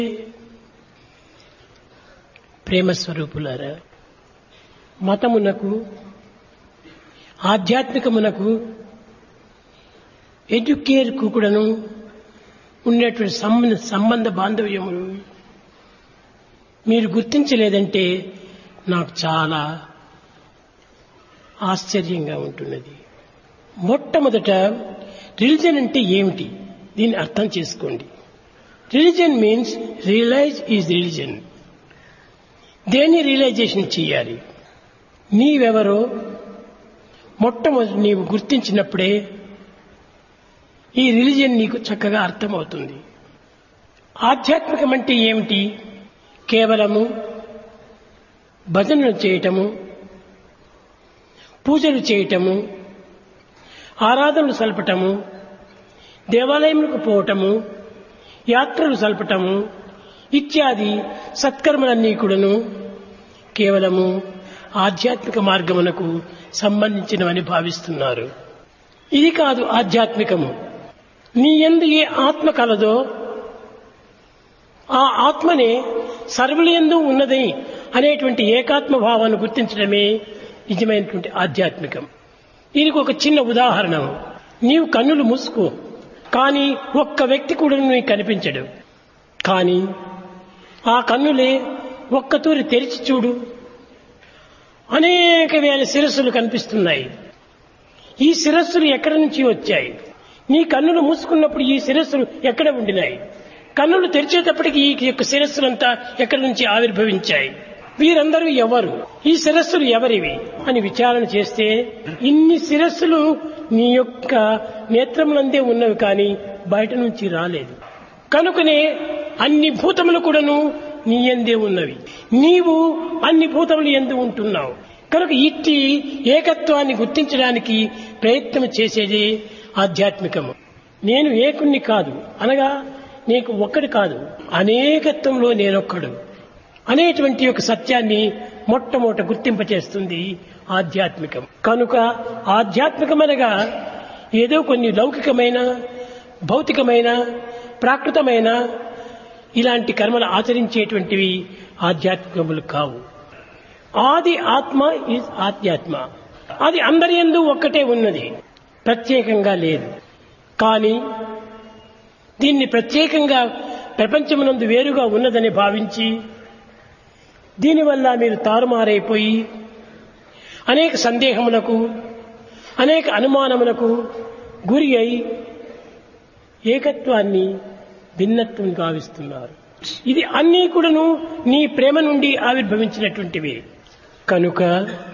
ప్రేమ స్వరూపులారా మతమునకు ఆధ్యాత్మికమునకు ఎడ్యుకేర్కు కూడాను ఉన్నటువంటి సంబంధ సంబంధ బాంధవ్యములు మీరు గుర్తించలేదంటే నాకు చాలా ఆశ్చర్యంగా ఉంటున్నది మొట్టమొదట రిలిజన్ అంటే ఏమిటి దీన్ని అర్థం చేసుకోండి religion means realise is religion దేన్ని రియలైజేషన్ చేయాలి నీవెవరో మొట్టమొదటి నీవు గుర్తించినప్పుడే ఈ రిలిజన్ నీకు చక్కగా అర్థమవుతుంది ఆధ్యాత్మికం అంటే ఏమిటి కేవలము భజనలు చేయటము పూజలు చేయటము ఆరాధనలు సల్పటము దేవాలయములకు పోవటము యాత్రలు సల్పటము ఇత్యాది సత్కర్మలన్నీ కూడాను కేవలము ఆధ్యాత్మిక మార్గమునకు సంబంధించినవని భావిస్తున్నారు ఇది కాదు ఆధ్యాత్మికము నీ ఎందు ఏ ఆత్మ కలదో ఆ ఆత్మనే సర్వుల ఎందు ఉన్నది అనేటువంటి ఏకాత్మ భావాన్ని గుర్తించడమే నిజమైనటువంటి ఆధ్యాత్మికం దీనికి ఒక చిన్న ఉదాహరణ నీవు కన్నులు మూసుకో కానీ ఒక్క వ్యక్తి కూడా నీకు కనిపించడు కానీ ఆ కన్నులే ఒక్కతూరి తెరిచి చూడు అనేక వేల శిరస్సులు కనిపిస్తున్నాయి ఈ శిరస్సులు ఎక్కడి నుంచి వచ్చాయి నీ కన్నులు మూసుకున్నప్పుడు ఈ శిరస్సులు ఎక్కడ ఉండినాయి కన్నులు తెరిచేటప్పటికి ఈ యొక్క శిరస్సులంతా ఎక్కడి నుంచి ఆవిర్భవించాయి వీరందరూ ఎవరు ఈ శిరస్సులు ఎవరివి అని విచారణ చేస్తే ఇన్ని శిరస్సులు నీ యొక్క నేత్రములందే ఉన్నవి కానీ బయట నుంచి రాలేదు కనుకనే అన్ని భూతములు కూడాను నీ ఎందే ఉన్నవి నీవు అన్ని భూతములు ఎందు ఉంటున్నావు కనుక ఇట్టి ఏకత్వాన్ని గుర్తించడానికి ప్రయత్నం చేసేది ఆధ్యాత్మికము నేను ఏకుణ్ణి కాదు అనగా నీకు ఒక్కడు కాదు అనేకత్వంలో నేనొక్కడు అనేటువంటి ఒక సత్యాన్ని మొట్టమొదట గుర్తింపచేస్తుంది ఆధ్యాత్మికం కనుక ఆధ్యాత్మికమనగా ఏదో కొన్ని లౌకికమైన భౌతికమైన ప్రాకృతమైన ఇలాంటి కర్మలు ఆచరించేటువంటివి ఆధ్యాత్మికములు కావు ఆది ఆత్మ ఈజ్ ఆధ్యాత్మ అది అందరి ఎందు ఒక్కటే ఉన్నది ప్రత్యేకంగా లేదు కానీ దీన్ని ప్రత్యేకంగా ప్రపంచమునందు వేరుగా ఉన్నదని భావించి దీనివల్ల మీరు తారుమారైపోయి అనేక సందేహములకు అనేక అనుమానములకు గురి అయి ఏకత్వాన్ని భిన్నత్వం గావిస్తున్నారు ఇది అన్నీ కూడాను నీ ప్రేమ నుండి ఆవిర్భవించినటువంటివి కనుక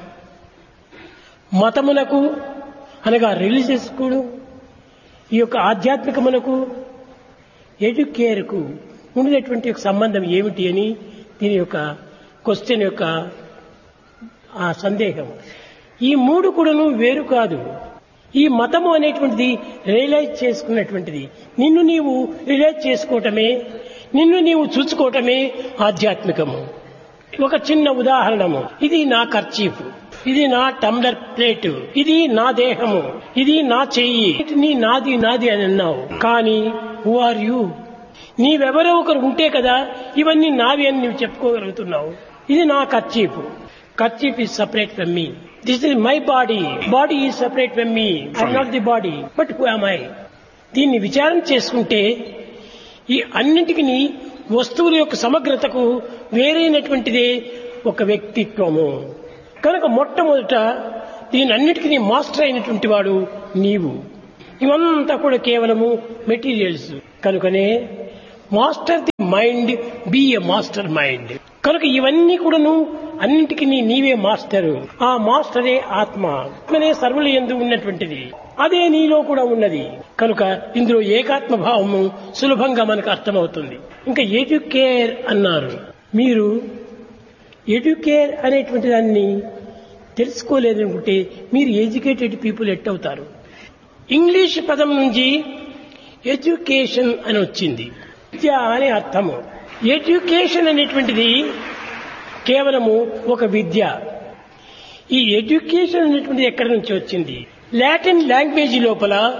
మతమునకు అనగా రిలీజియస్ కూడా ఈ యొక్క ఆధ్యాత్మికమునకు ఎడ్యుకేర్కు ఉండినటువంటి ఒక సంబంధం ఏమిటి అని దీని యొక్క క్వశ్చన్ యొక్క ఆ సందేహం ఈ మూడు కూడాను వేరు కాదు ఈ మతము అనేటువంటిది రియలైజ్ చేసుకున్నటువంటిది నిన్ను నీవు రియలైజ్ చేసుకోవటమే నిన్ను నీవు చూసుకోవటమే ఆధ్యాత్మికము ఒక చిన్న ఉదాహరణము ఇది నా ఖర్చీఫ్ ఇది నా టంబ్లర్ ప్లేట్ ఇది నా దేహము ఇది నా చెయ్యి నీ నాది నాది అని అన్నావు కానీ హూ ఆర్ యూ నీవెవరో ఒకరు ఉంటే కదా ఇవన్నీ నావి అని నువ్వు చెప్పుకోగలుగుతున్నావు ఇది నా kerchief kerchief is separate from me this is my body body is separate from me I not the body but who am I దీన్ని విచారం చేసుకుంటే ఈ అన్నింటికి వస్తువుల యొక్క సమగ్రతకు వేరైనటువంటిదే ఒక వ్యక్తిత్వము కనుక మొట్టమొదట దీని అన్నిటికీ మాస్టర్ అయినటువంటి వాడు నీవు ఇవంతా కూడా కేవలము మెటీరియల్స్ కనుకనే master the mind be a master mind కనుక ఇవన్నీ కూడాను అన్నింటికి నీవే మాస్టరు ఆ మాస్టరే ఆత్మ ఆత్మనే సర్వుల ఎందు ఉన్నటువంటిది అదే నీలో కూడా ఉన్నది కనుక ఇందులో ఏకాత్మ భావము సులభంగా మనకు అర్థమవుతుంది ఇంకా ఎడ్యుకేర్ అన్నారు మీరు ఎడ్యుకేర్ అనేటువంటి దాన్ని తెలుసుకోలేదనుకుంటే మీరు ఎడ్యుకేటెడ్ పీపుల్ ఎట్టవుతారు ఇంగ్లీష్ పదం నుంచి ఎడ్యుకేషన్ అని వచ్చింది విద్య అనే అర్థము ఎడ్యుకేషన్ అనేటువంటిది కేవలము ఒక విద్య ఈ ఎడ్యుకేషన్ అనేటువంటిది ఎక్కడి నుంచి వచ్చింది లాటిన్ లాంగ్వేజ్ లోపల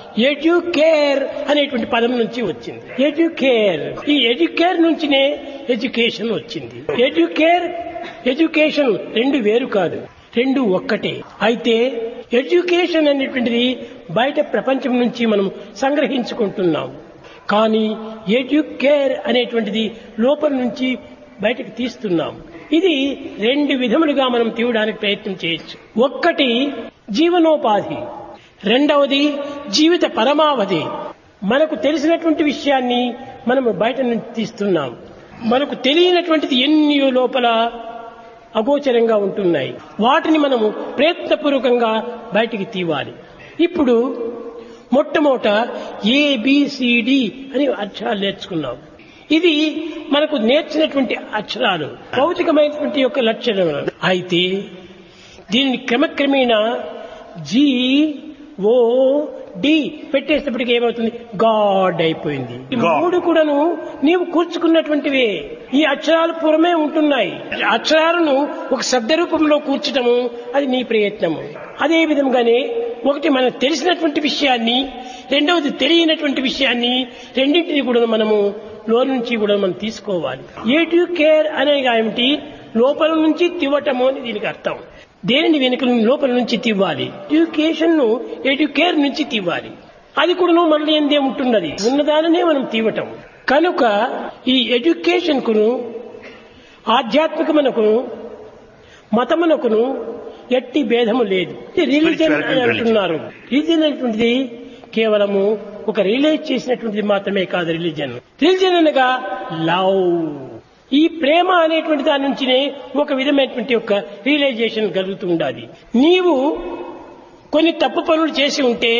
ఎడ్యుకేర్ అనేటువంటి పదం నుంచి వచ్చింది ఎడ్యుకేర్ ఈ ఎడ్యుకేర్ నుంచినే ఎడ్యుకేషన్ వచ్చింది ఎడ్యుకేర్ ఎడ్యుకేషన్ రెండు వేరు కాదు రెండు ఒక్కటే అయితే ఎడ్యుకేషన్ అనేటువంటిది బయట ప్రపంచం నుంచి మనం సంగ్రహించుకుంటున్నాం కానీ ఎడ్యుకేర్ అనేటువంటిది లోపల నుంచి బయటకు తీస్తున్నాం ఇది రెండు విధములుగా మనం తీయడానికి ప్రయత్నం చేయొచ్చు ఒక్కటి జీవనోపాధి రెండవది జీవిత పరమావధి మనకు తెలిసినటువంటి విషయాన్ని మనము బయట నుంచి తీస్తున్నాం మనకు తెలియనటువంటిది ఎన్ని లోపల అగోచరంగా ఉంటున్నాయి వాటిని మనము ప్రయత్నపూర్వకంగా బయటికి తీవాలి ఇప్పుడు మొట్టమొదట ఏబిసిడి అని అక్షరాలు నేర్చుకున్నాం ఇది మనకు నేర్చినటువంటి అక్షరాలు భౌతికమైనటువంటి యొక్క లక్షణాలు అయితే దీనిని క్రమక్రమేణా జి ఓ డి పెట్టేటప్పటికి ఏమవుతుంది గాడ్ అయిపోయింది ఈ God. మూడు కూడాను నీవు కూర్చుకున్నటువంటివే ఈ అక్షరాలు పూర్వమే ఉంటున్నాయి అక్షరాలను ఒక శబ్ద రూపంలో కూర్చటము అది నీ ప్రయత్నము అదే విధంగానే ఒకటి మనకు తెలిసినటువంటి విషయాన్ని రెండవది తెలియనటువంటి విషయాన్ని రెండింటిని కూడా మనము లో నుంచి కూడా మనం తీసుకోవాలి ఏటు కేర్ అనేది ఏమిటి లోపల నుంచి తివ్వటము అని దీనికి అర్థం దేనిని వెనుక లోపల నుంచి తివ్వాలి ఎడ్యుకేషన్ ను ఎడ్యుకేర్ నుంచి తివ్వాలి అది కూడా మనలో ఎందే ఉంటున్నది ఉన్నదాననే మనం తీవటం కనుక ఈ ఎడ్యుకేషన్ కును ఆధ్యాత్మికమునకును మతమునకును ఎట్టి భేదము లేదు రిలీజన్ అని అంటున్నారు రిలీజన్ అనేటువంటిది కేవలము ఒక రిలీజ్ చేసినటువంటిది మాత్రమే కాదు రిలీజన్ రిలీజన్ అనగా లవ్ ఈ ప్రేమ అనేటువంటి దాని నుంచినే ఒక విధమైనటువంటి ఒక రియలైజేషన్ కలుగుతూ ఉండాలి నీవు కొన్ని తప్పు పనులు చేసి ఉంటే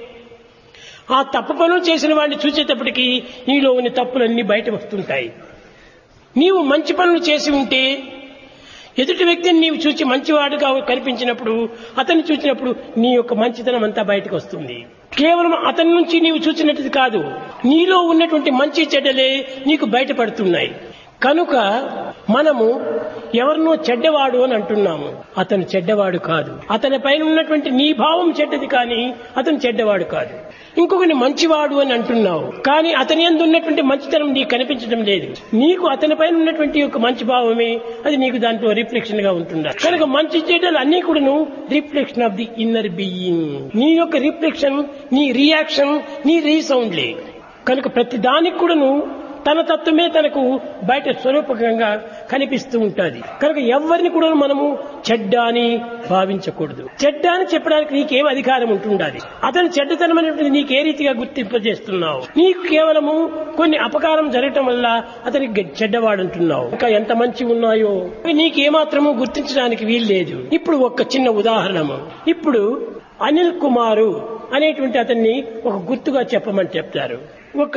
ఆ తప్పు పనులు చేసిన వాడిని చూసేటప్పటికి నీలో ఉన్న తప్పులన్నీ బయట వస్తుంటాయి నీవు మంచి పనులు చేసి ఉంటే ఎదుటి వ్యక్తిని నీవు చూచి మంచివాడుగా కనిపించినప్పుడు అతన్ని చూసినప్పుడు నీ యొక్క మంచితనం అంతా బయటకు వస్తుంది కేవలం అతని నుంచి నీవు చూసినట్టుది కాదు నీలో ఉన్నటువంటి మంచి చెడ్డలే నీకు బయటపడుతున్నాయి కనుక మనము ఎవరినో చెడ్డవాడు అని అంటున్నాము అతను చెడ్డవాడు కాదు అతని పైన ఉన్నటువంటి నీ భావం చెడ్డది కానీ అతను చెడ్డవాడు కాదు ఇంకొకని మంచివాడు అని అంటున్నావు కానీ అతని ఎందు ఉన్నటువంటి మంచితనం నీకు కనిపించడం లేదు నీకు అతని పైన ఉన్నటువంటి యొక్క మంచి భావమే అది నీకు దాంట్లో రిఫ్లెక్షన్ గా ఉంటుందా కనుక మంచి చెడ్డలు అన్ని కూడాను reflection of the inner being నీ యొక్క రిఫ్లెక్షన్ నీ రియాక్షన్ నీ రీసౌండ్లే కనుక ప్రతి దానికి కూడాను తన తత్వమే తనకు బయట స్వరూపకంగా కనిపిస్తూ ఉంటుంది కనుక ఎవరిని కూడా మనము చెడ్డ అని భావించకూడదు చెడ్డ అని చెప్పడానికి నీకేం అధికారం ఉంటుండాలి అతని చెడ్డతనం అనేటువంటి నీకు ఏ రీతిగా గుర్తింపజేస్తున్నావు నీకు కేవలము కొన్ని అపకారం జరగటం వల్ల అతనికి గ- చెడ్డవాడంటున్నావు ఇంకా ఎంత మంచి ఉన్నాయో అవి నీకేమాత్రము గుర్తించడానికి వీలు లేదు ఇప్పుడు ఒక చిన్న ఉదాహరణము ఇప్పుడు అనిల్ కుమారు అనేటువంటి అతన్ని ఒక గుర్తుగా చెప్పమని చెప్తారు ఒక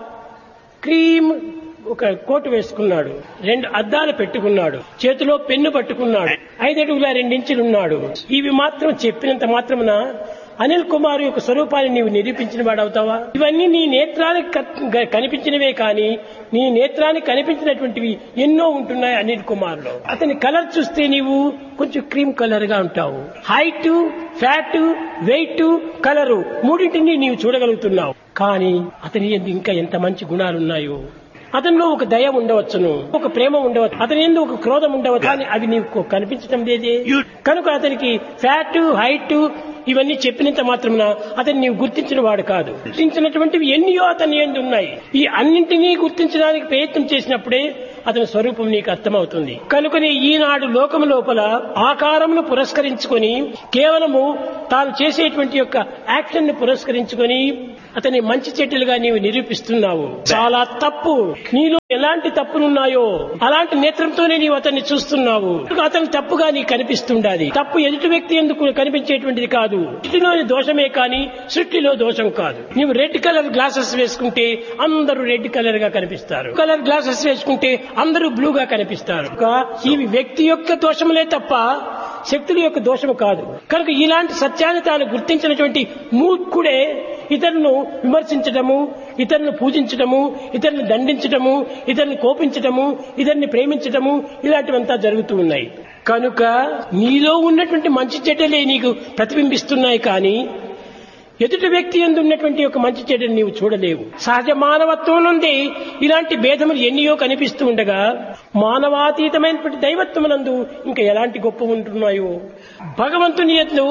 క్రీమ్ ఒక కోటు వేసుకున్నాడు రెండు అద్దాలు పెట్టుకున్నాడు చేతిలో పెన్ను పట్టుకున్నాడు ఐదడుగుల రెండించులున్నాడు ఇవి మాత్రం చెప్పినంత మాత్రమున అనిల్ కుమార్ యొక్క స్వరూపాన్ని నీవు నిరూపించిన వాడవుతావా ఇవన్నీ నీ నేత్రానికి క- గ- కనిపించినవే కానీ నీ నేత్రానికి కనిపించినటువంటివి ఎన్నో ఉంటున్నాయి అనిల్ కుమార్ లో అతని కలర్ చూస్తే నీవు కొంచెం క్రీమ్ కలర్ గా ఉంటావు హైట్ ఫ్యాట్ వెయిట్ కలరు మూడింటిని నీవు చూడగలుగుతున్నావు కానీ అతని యందు ఇంకా ఎంత మంచి గుణాలు ఉన్నాయో అతనిలో ఒక దయ ఉండవచ్చును ఒక ప్రేమ ఉండవచ్చు అతని ఎందు ఒక క్రోధం ఉండవచ్చు కానీ అవి నీకు కనిపించడం లేదే You- కనుక అతనికి ఫ్యాట్ హైట్ ఇవన్నీ చెప్పినంత మాత్రమున అతన్ని నీవు గుర్తించిన వాడు కాదు గుర్తించినటువంటివి ఎన్నో అతని ఎందు ఉన్నాయి ఈ అన్నింటినీ గుర్తించడానికి ప్రయత్నం చేసినప్పుడే అతని స్వరూపం నీకు అర్థమవుతుంది కనుకనే ఈనాడు లోకం లోపల ఆకారమును పురస్కరించుకొని కేవలము తాను చేసేటువంటి యొక్క యాక్షన్ ని పురస్కరించుకొని అతని మంచి చెట్టులుగా నీవు నిరూపిస్తున్నావు చాలా తప్పు నీలో ఎలాంటి తప్పులున్నాయో అలాంటి నేత్రంతోనే నీవు అతన్ని చూస్తున్నావు కనుక అతను తప్పుగా నీకు కనిపిస్తుండాలి తప్పు ఎదుటి వ్యక్తి ఎందుకు కనిపించేటువంటిది కాదు సృష్టిలోని దోషమే కానీ సృష్టిలో దోషం కాదు నీవు రెడ్ కలర్ గ్లాసెస్ వేసుకుంటే అందరూ రెడ్ కలర్ గా కనిపిస్తారు కలర్ గ్లాసెస్ వేసుకుంటే అందరూ బ్లూగా కనిపిస్తారు కనుక ఇవి వ్యక్తి యొక్క దోషములే తప్ప శక్తుల యొక్క దోషము కాదు కనుక ఇలాంటి సత్యాన్ని తాను గుర్తించినటువంటి మూర్ఖుడే ఇతరులను విమర్శించడము ఇతరులను పూజించడము ఇతరులను దండించడము ఇతరులను కోపించడము ఇతరుని ప్రేమించడము ఇలాంటివంతా జరుగుతూ ఉన్నాయి కనుక నీలో ఉన్నటువంటి మంచి చెడ్డలే నీకు ప్రతిబింబిస్తున్నాయి కానీ ఎదుటి వ్యక్తి ఎందు ఉన్నటువంటి ఒక మంచి చెడుని నీవు చూడలేవు సహజ మానవత్వం నుండి ఇలాంటి భేదములు ఎన్నియో కనిపిస్తూ ఉండగా మానవాతీతమైనటువంటి దైవత్వమునందు ఇంకా ఎలాంటి గొప్ప ఉంటున్నాయో భగవంతుని ఎట్లు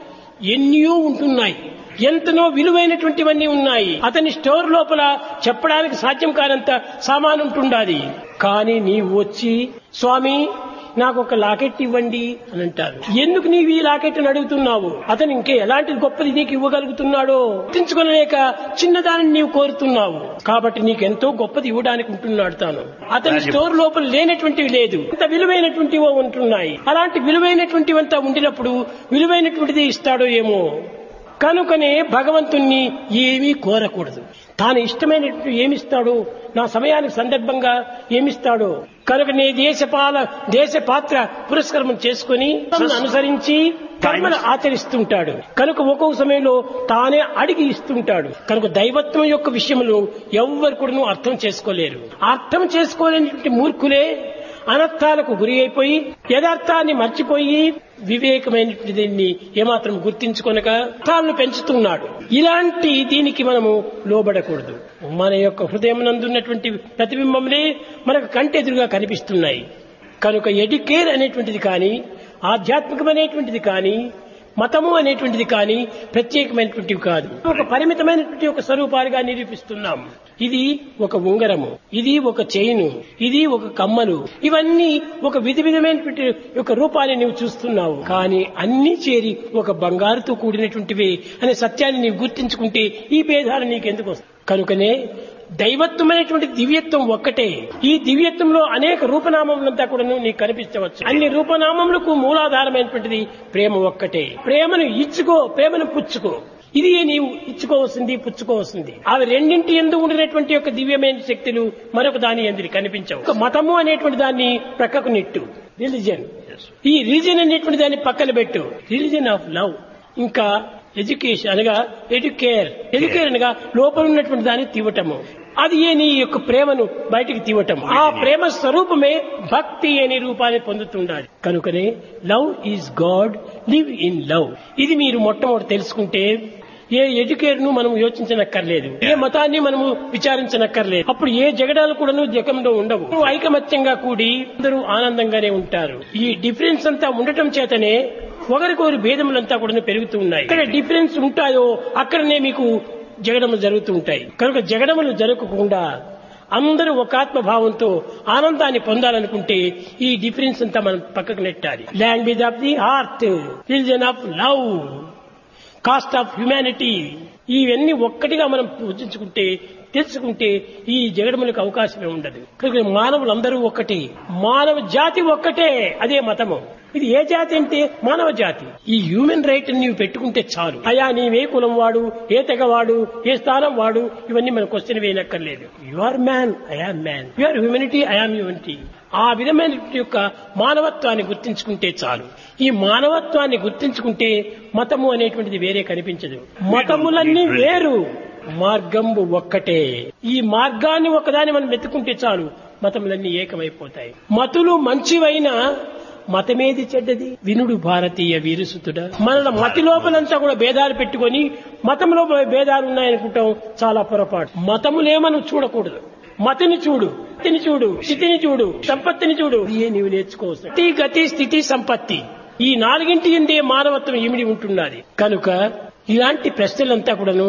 ఎన్నియో ఉంటున్నాయి ఎంతనో విలువైనటువంటివన్నీ ఉన్నాయి అతని స్టోర్ లోపల చెప్పడానికి సాధ్యం కానంత సామాను ఉంటుండాలి కానీ నీవు వచ్చి స్వామి నాకు ఒక లాకెట్ ఇవ్వండి అని అంటారు ఎందుకు నీవు ఈ లాకెట్ అడుగుతున్నావు అతను ఇంకే ఎలాంటి గొప్పది నీకు ఇవ్వగలుగుతున్నాడో గుర్తించుకోలేక చిన్నదానిని నీవు కోరుతున్నావు కాబట్టి నీకు ఎంతో గొప్పది ఇవ్వడానికి ఉంటున్నాడు తాను అతని స్టోర్ లోపల లేనటువంటివి లేదు ఇంత విలువైనటువంటివో ఉంటున్నాయి అలాంటి విలువైనటువంటివంతా ఉండినప్పుడు విలువైనటువంటిది ఇస్తాడో ఏమో కనుకనే భగవంతుణ్ణి ఏమీ కోరకూడదు తాను ఇష్టమైనట్టు ఏమిస్తాడో నా సమయానికి సందర్భంగా ఏమిస్తాడో కనుక నీ దేశపాల దేశ పాత్ర పురస్కరమం చేసుకుని తనను అనుసరించి కర్మలు ఆచరిస్తుంటాడు కనుక ఒక్కొక్క సమయంలో తానే అడిగి ఇస్తుంటాడు కనుక దైవత్వం యొక్క విషయంలో ఎవ్వరు కూడా అర్థం చేసుకోలేరు అర్థం చేసుకోలేనటువంటి మూర్ఖులే అనర్థాలకు గురి అయిపోయి యథార్థాన్ని మర్చిపోయి వివేకమైనటువంటి దీన్ని ఏమాత్రం గుర్తించుకొనక అర్థాలను పెంచుతున్నాడు ఇలాంటి దీనికి మనము లోబడకూడదు మన యొక్క హృదయం నందున్నటువంటి ప్రతిబింబములే మనకు కంటెదురుగా కనిపిస్తున్నాయి కనుక ఎడ్యుకేర్ అనేటువంటిది కానీ ఆధ్యాత్మికమైనటువంటిది కానీ మతము అనేటువంటిది కానీ ప్రత్యేకమైనటువంటివి కాదు ఒక పరిమితమైనటువంటి ఒక స్వరూపాలుగా నిరూపిస్తున్నాం ఇది ఒక ఉంగరము ఇది ఒక చైను ఇది ఒక కమ్మలు ఇవన్నీ ఒక విధి విధమైనటువంటి ఒక రూపాన్ని నీవు చూస్తున్నావు కానీ అన్ని చేరి ఒక బంగారుతో కూడినటువంటివి అనే సత్యాన్ని నీవు గుర్తించుకుంటే ఈ భేదాలు నీకెందుకు వస్తాయి కనుకనే దైవత్వమైనటువంటి దివ్యత్వం ఒక్కటే ఈ దివ్యత్వంలో అనేక రూపనామములంతా కూడా నీకు కనిపించవచ్చు అన్ని రూపనామములకు మూలాధారమైనటువంటిది ప్రేమ ఒక్కటే ప్రేమను ఇచ్చుకో ప్రేమను పుచ్చుకో ఇది నీవు ఇచ్చుకోవాల్సింది పుచ్చుకోవాల్సింది అవి రెండింటి ఎందు ఉండినటువంటి యొక్క దివ్యమైన శక్తులు మరొక దాని ఎందు కనిపించవు ఒక మతము అనేటువంటి దాన్ని ప్రక్కకు నెట్టు రిలిజన్ ఈ రిలిజన్ అనేటువంటి దాన్ని పక్కన పెట్టు రిలిజన్ ఆఫ్ లవ్ ఇంకా ఎడ్యుకేషన్ అనగా ఎడ్యుకేర్ ఎడ్యుకేర్ అనగా లోపల ఉన్నటువంటి దాన్ని తీవటము అది ఏ నీ యొక్క ప్రేమను బయటికి తీవటం ఆ ప్రేమ స్వరూపమే భక్తి అనే రూపాన్ని పొందుతుండాలి కనుకనే love is God live in love ఇది మీరు మొట్టమొదటి తెలుసుకుంటే ఏ ఎడ్యుకేర్ ను మనం యోచించనక్కర్లేదు ఏ మతాన్ని మనము విచారించనక్కర్లేదు అప్పుడు ఏ జగడాలు కూడాను జగంలో ఉండవు ఐకమత్యంగా కూడి అందరూ ఆనందంగానే ఉంటారు ఈ డిఫరెన్స్ అంతా ఉండటం చేతనే ఒకరికొకరి భేదములంతా కూడా పెరుగుతూ ఉన్నాయి ఇక్కడ డిఫరెన్స్ ఉంటాయో అక్కడనే మీకు జగడములు జరుగుతూ ఉంటాయి కనుక జగడములు జరగకుండా అందరూ ఒక ఆత్మభావంతో ఆనందాన్ని పొందాలనుకుంటే ఈ డిఫరెన్స్ అంతా మనం పక్కకు నెట్టాలి language of the heart religion of love caste of humanity ఇవన్నీ ఒక్కటిగా మనం పూజించుకుంటే తెలుసుకుంటే ఈ జగడములకు అవకాశమే ఉండదు కనుక మానవులందరూ ఒక్కటే మానవ జాతి ఒక్కటే అదే మతము ఇది ఏ జాతి అంటే మానవ జాతి ఈ హ్యూమన్ రైట్ నీవు పెట్టుకుంటే చాలు అయా నీవే కులం వాడు ఏ తెగ వాడు ఏ స్థానం వాడు ఇవన్నీ మన క్వశ్చన్ వేయనక్కర్లేదు you are man I am man you are humanity I am humanity ఆ విధమైన యొక్క మానవత్వాన్ని గుర్తించుకుంటే చాలు ఈ మానవత్వాన్ని గుర్తించుకుంటే మతము అనేటువంటిది వేరే కనిపించదు మతములన్నీ వేరు మార్గంబు ఒక్కటే ఈ మార్గాన్ని ఒకదాన్ని మనం వెతుకుంటే చాలు మతములన్నీ ఏకమైపోతాయి మతులు మంచివైనా మతమేది చెడ్డది వినుడు భారతీయ వీరుసుతుడా మన మతి లోపలంతా కూడా భేదాలు పెట్టుకొని మతం లోపల భేదాలు ఉన్నాయనుకుంటాం చాలా పొరపాటు మతములే మనం చూడకూడదు మతిని చూడు స్థితిని చూడు స్థితిని చూడు సంపత్తిని చూడు ఏ నీవు నేర్చుకోవచ్చు స్థితి గతి స్థితి సంపత్తి ఈ నాలుగింటి ఎందే మానవత్వం ఇమిడి ఉంటున్నది కనుక ఇలాంటి ప్రశ్నలంతా కూడాను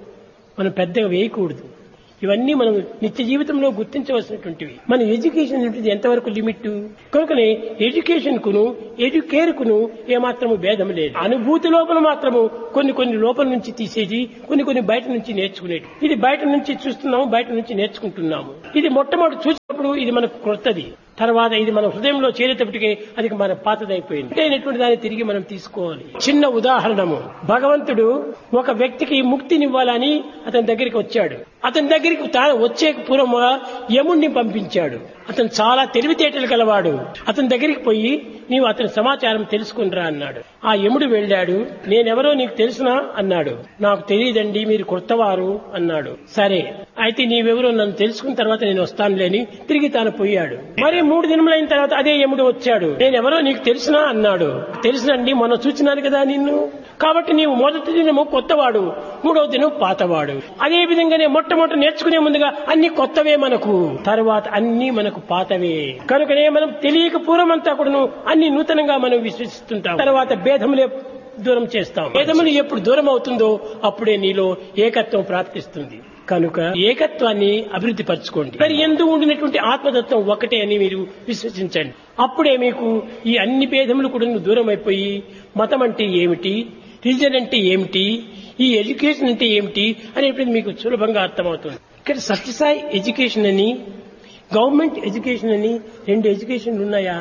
మనం పెద్దగా వేయకూడదు ఇవన్నీ మనం నిత్య జీవితంలో గుర్తించవలసినటువంటివి మన ఎడ్యుకేషన్ అనేది ఎంతవరకు లిమిట్ కనుకనే ఎడ్యుకేషన్ కును ఎడ్యుకేర్ కును ఏమాత్రము భేదం లేదు అనుభూతి లోపల మాత్రము కొన్ని కొన్ని లోపల నుంచి తీసేది కొన్ని కొన్ని బయట నుంచి నేర్చుకునేది ఇది బయట నుంచి చూస్తున్నాము బయట నుంచి నేర్చుకుంటున్నాము ఇది మొట్టమొదటి చూసినప్పుడు ఇది మనకు క్రొత్తది తర్వాత ఇది మన హృదయంలో చేరేటప్పటికి అది మన పాతదైపోయింది అయినటువంటి దాన్ని తిరిగి మనం తీసుకోవాలి చిన్న ఉదాహరణము భగవంతుడు ఒక వ్యక్తికి ముక్తినివ్వాలని అతని దగ్గరికి వచ్చాడు అతని దగ్గరికి తాను వచ్చే పూర్వముగా యముణ్ణి పంపించాడు అతను చాలా తెలివితేటలు గలవాడు అతని దగ్గరికి పోయి నీవు అతని సమాచారం తెలుసుకునిరా అన్నాడు ఆ యముడు వెళ్ళాడు నేనెవరో నీకు తెలుసునా అన్నాడు నాకు తెలియదండి మీరు కొత్తవారు అన్నాడు సరే అయితే నీవెవరో నన్ను తెలుసుకున్న తర్వాత నేను వస్తానులేని తిరిగి తాను పోయాడు మరి మూడు దినములైన తర్వాత అదే యముడు వచ్చాడు నేనెవరో నీకు తెలుసునా అన్నాడు తెలుసునండి మొన్న చూచినాను కదా నిన్ను కాబట్టి నీవు మొదటి దినము కొత్తవాడు మూడవ దినం పాతవాడు అదే విధంగానే మొట్టమొదటి నేర్చుకునే ముందుగా అన్ని కొత్తవే మనకు తర్వాత అన్ని మనకు పాతవే కనుకనే మనం తెలియక పూర్వమంతా కూడాను అన్ని నూతనంగా మనం విశ్వసిస్తుంటాం తర్వాత భేదములే దూరం చేస్తాం భేదములు ఎప్పుడు దూరం అవుతుందో అప్పుడే నీలో ఏకత్వం ప్రాప్తిస్తుంది కనుక ఏకత్వాన్ని అభివృద్ధి పరచుకోండి మరి ఎందు ఉండినటువంటి ఆత్మతత్వం ఒకటే అని మీరు విశ్వసించండి అప్పుడే మీకు ఈ అన్ని భేదములు కూడా దూరం అయిపోయి మతం అంటే ఏమిటి రిలీజన్ అంటే ఏమిటి ఈ ఎడ్యుకేషన్ అంటే ఏమిటి అనేటువంటి మీకు సులభంగా అర్థమవుతుంది ఇక్కడ సత్యసాయి ఎడ్యుకేషన్ అని గవర్నమెంట్ ఎడ్యుకేషన్ అని రెండు ఎడ్యుకేషన్లు ఉన్నాయా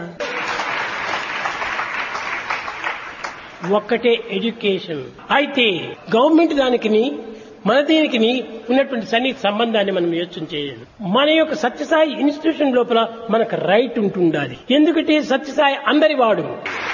ఒక్కటే ఎడ్యుకేషన్ అయితే గవర్నమెంట్ దానికిని మన దీనికి ఉన్నటువంటి సన్నిహిత సంబంధాన్ని మనం యోచన చేయాలి మన యొక్క సత్యసాయి ఇన్స్టిట్యూషన్ లోపల మనకు రైట్ ఉంటుండాలి ఎందుకంటే సత్యసాయి అందరి వాడు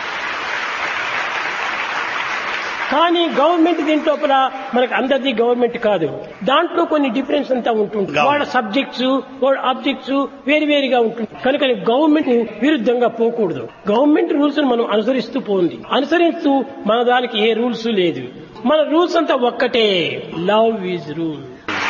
కానీ గవర్నమెంట్ దీని లోపల మనకు అందరిది గవర్నమెంట్ కాదు దాంట్లో కొన్ని డిఫరెన్స్ అంతా ఉంటుంది వాళ్ళ సబ్జెక్ట్స్ వాళ్ళ ఆబ్జెక్ట్స్ వేరు వేరుగా ఉంటుంది కనుక గవర్నమెంట్ విరుద్ధంగా పోకూడదు గవర్నమెంట్ రూల్స్ మనం అనుసరిస్తూ పోంది అనుసరిస్తూ మన దానికి ఏ రూల్స్ లేదు మన రూల్స్ అంతా ఒక్కటే లవ్ ఈజ్ రూల్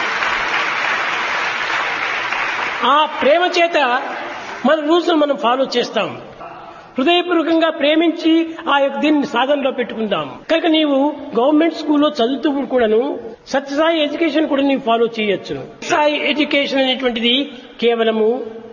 ఆ ప్రేమ చేత మన రూల్స్ మనం ఫాలో చేస్తాం హృదయపూర్వకంగా ప్రేమించి ఆ యొక్క దీన్ని సాధనలో పెట్టుకుందాం కనుక నీవు గవర్నమెంట్ స్కూల్లో చదువుతూ కూడాను సత్యసాయి ఎడ్యుకేషన్ కూడా నీవు ఫాలో చేయొచ్చు సాయి ఎడ్యుకేషన్ అనేటువంటిది కేవలము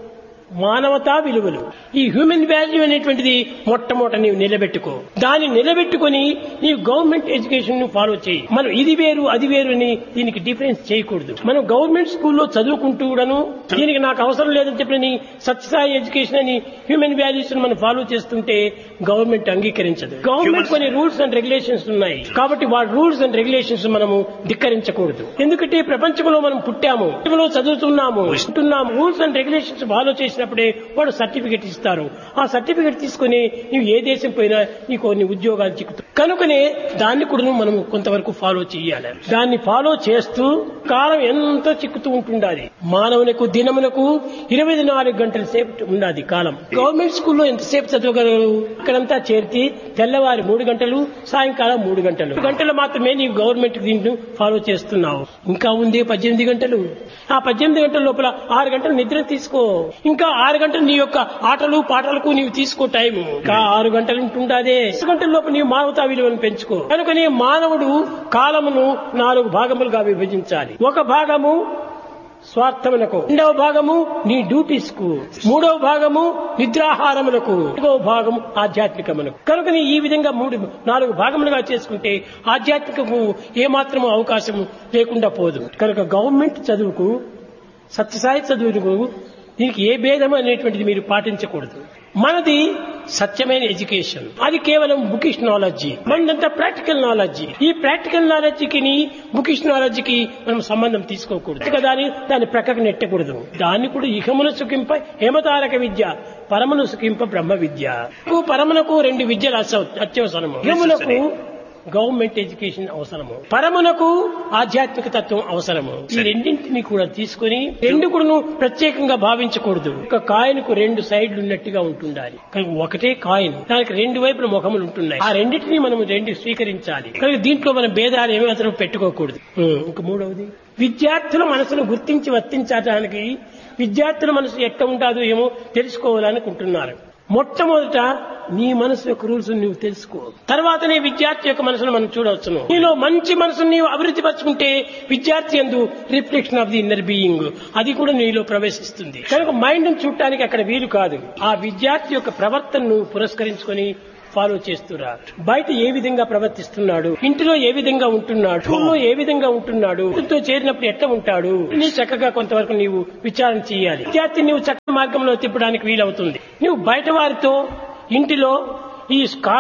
మానవతా విలువలు ఈ హ్యూమన్ వాల్యూ అనేటువంటిది మొట్టమొదట నీవు నిలబెట్టుకో దాన్ని నిలబెట్టుకొని నీవు గవర్నమెంట్ ఎడ్యుకేషన్ ను ఫాలో చేయి మనం ఇది వేరు అది వేరు అని దీనికి డిఫరెన్స్ చేయకూడదు మనం గవర్నమెంట్ స్కూల్లో చదువుకుంటూ కూడాను దీనికి నాకు అవసరం లేదని చెప్పని సత్యసాయి ఎడ్యుకేషన్ అని హ్యూమన్ వాల్యూస్ మనం ఫాలో చేస్తుంటే గవర్నమెంట్ అంగీకరించదు గవర్నమెంట్ కొన్ని రూల్స్ అండ్ రెగ్యులేషన్స్ ఉన్నాయి కాబట్టి వాటి రూల్స్ అండ్ రెగ్యులేషన్స్ మనము ధిక్కరించకూడదు ఎందుకంటే ప్రపంచంలో మనం పుట్టాము ప్రపంచంలో చదువుతున్నాము ఉంటున్నాము రూల్స్ అండ్ రెగ్యులేషన్స్ ఫాలో చేసినప్పుడే వాడు సర్టిఫికెట్ ఇస్తారు ఆ సర్టిఫికెట్ తీసుకుని నీవు ఏ దేశం పోయినా నీకు కొన్ని ఉద్యోగాలు చిక్కుతాయి కనుకనే దాన్ని కూడా మనం కొంతవరకు ఫాలో చేయాలి దాన్ని ఫాలో చేస్తూ కాలం ఎంతో చిక్కుతూ ఉంటుండాలి మానవులకు దినములకు ఇరవై నాలుగు గంటల సేపు ఉండాలి కాలం గవర్నమెంట్ స్కూల్లో ఎంతసేపు చదవగలరు ఇక్కడంతా చేర్చి తెల్లవారి మూడు గంటలు సాయంకాలం మూడు గంటలు మూడు గంటలు మాత్రమే నీవు గవర్నమెంట్ దీంట్లో ఫాలో చేస్తున్నావు ఇంకా ఉంది పద్దెనిమిది గంటలు ఆ పద్దెనిమిది గంటల లోపల ఆరు గంటలు నిద్ర తీసుకో ఇంకా ఆరు గంటలు నీ యొక్క ఆటలు పాటలకు నీవు తీసుకో టైం ఇంకా ఆరు గంటలు ఉంటుండాదే ఆరు గంటల లోపల నీవు మానవతా విలువను పెంచుకో కనుకనే మానవుడు కాలమును నాలుగు భాగములుగా విభజించాలి ఒక భాగము స్వార్థములకు రెండవ భాగము నీ డ్యూటీస్ కు మూడవ భాగము నిద్రాహారములకు నాలుగవ భాగము ఆధ్యాత్మికములకు కనుక ఈ విధంగా మూడు నాలుగు భాగములుగా చేసుకుంటే ఆధ్యాత్మికము ఏమాత్రము అవకాశం లేకుండా పోదు కనుక గవర్నమెంట్ చదువుకు సత్యసాయి చదువుకు దీనికి ఏ భేదం అనేటువంటిది మీరు పాటించకూడదు మనది సత్యమైన ఎడ్యుకేషన్ అది కేవలం బుకిష్ నాలెడ్జి మనదంతా ప్రాక్టికల్ నాలెడ్జి ఈ ప్రాక్టికల్ నాలెడ్జికి బుకిష్ నాలెడ్జికి మనం సంబంధం తీసుకోకూడదు కదా అని దాన్ని ప్రక్కకు నెట్టకూడదు దాన్ని కూడా ఇహమును సుఖింప హేమతారక విద్య పరమును సుఖింప బ్రహ్మ విద్య పరమునకు రెండు విద్యలు అత్యవసరము ఇహములకు గవర్నమెంట్ ఎడ్యుకేషన్ అవసరము పరమునకు ఆధ్యాత్మిక తత్వం అవసరము ఈ రెండింటిని కూడా తీసుకుని రెండు కూడా ప్రత్యేకంగా భావించకూడదు ఒక కాయిన్కు రెండు సైడ్లు ఉన్నట్టుగా ఉంటుండాలి కనుక ఒకటే కాయిన్ దానికి రెండు వైపుల ముఖములు ఉంటున్నాయి ఆ రెండింటిని మనం రెండు స్వీకరించాలి కనుక దీంట్లో మనం భేదాలు ఏమీ అతను పెట్టుకోకూడదు ఇంక మూడవది విద్యార్థుల మనసును గుర్తించి వర్తించడానికి విద్యార్థుల మనసు ఎట్ట ఉంటాదో ఏమో తెలుసుకోవాలనుకుంటున్నారు మొట్టమొదట నీ మనసు యొక్క రూల్స్ నువ్వు తెలుసుకో తర్వాతనే విద్యార్థి యొక్క మనసును మనం చూడవచ్చును నీలో మంచి మనసును నీవు అభివృద్ధి పరచుకుంటే విద్యార్థి ఎందు reflection of the inner being అది కూడా నీలో ప్రవేశిస్తుంది కనుక మైండ్ చూడటానికి అక్కడ వీలు కాదు ఆ విద్యార్థి యొక్క ప్రవర్తనను పురస్కరించుకొని ఫాలో చేస్తురా బయట ఏ విధంగా ప్రవర్తిస్తున్నాడు ఇంటిలో ఏ విధంగా ఉంటున్నాడు స్కూల్లో ఏ విధంగా ఉంటున్నాడు ఇంటితో చేరినప్పుడు ఎట్లా ఉంటాడు నీ చక్కగా కొంతవరకు నీవు విచారణ చేయాలి విద్యార్థి నీవు చక్కని మార్గంలో తిప్పడానికి వీలవుతుంది నువ్వు బయట వారితో ఇంటిలో ఈ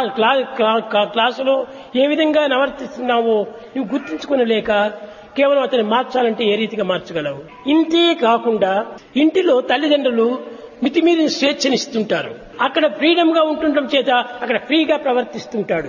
క్లాసులో ఏ విధంగా నవర్తిస్తున్నావో నువ్వు గుర్తించుకునలేక కేవలం అతన్ని మార్చాలంటే ఏ రీతిగా మార్చగలవు ఇంతే కాకుండా ఇంటిలో తల్లిదండ్రులు మితిమీరిన స్వేచ్ఛనిస్తుంటారు అక్కడ ఫ్రీడమ్ గా ఉంటుండటం చేత అక్కడ ఫ్రీగా ప్రవర్తిస్తుంటాడు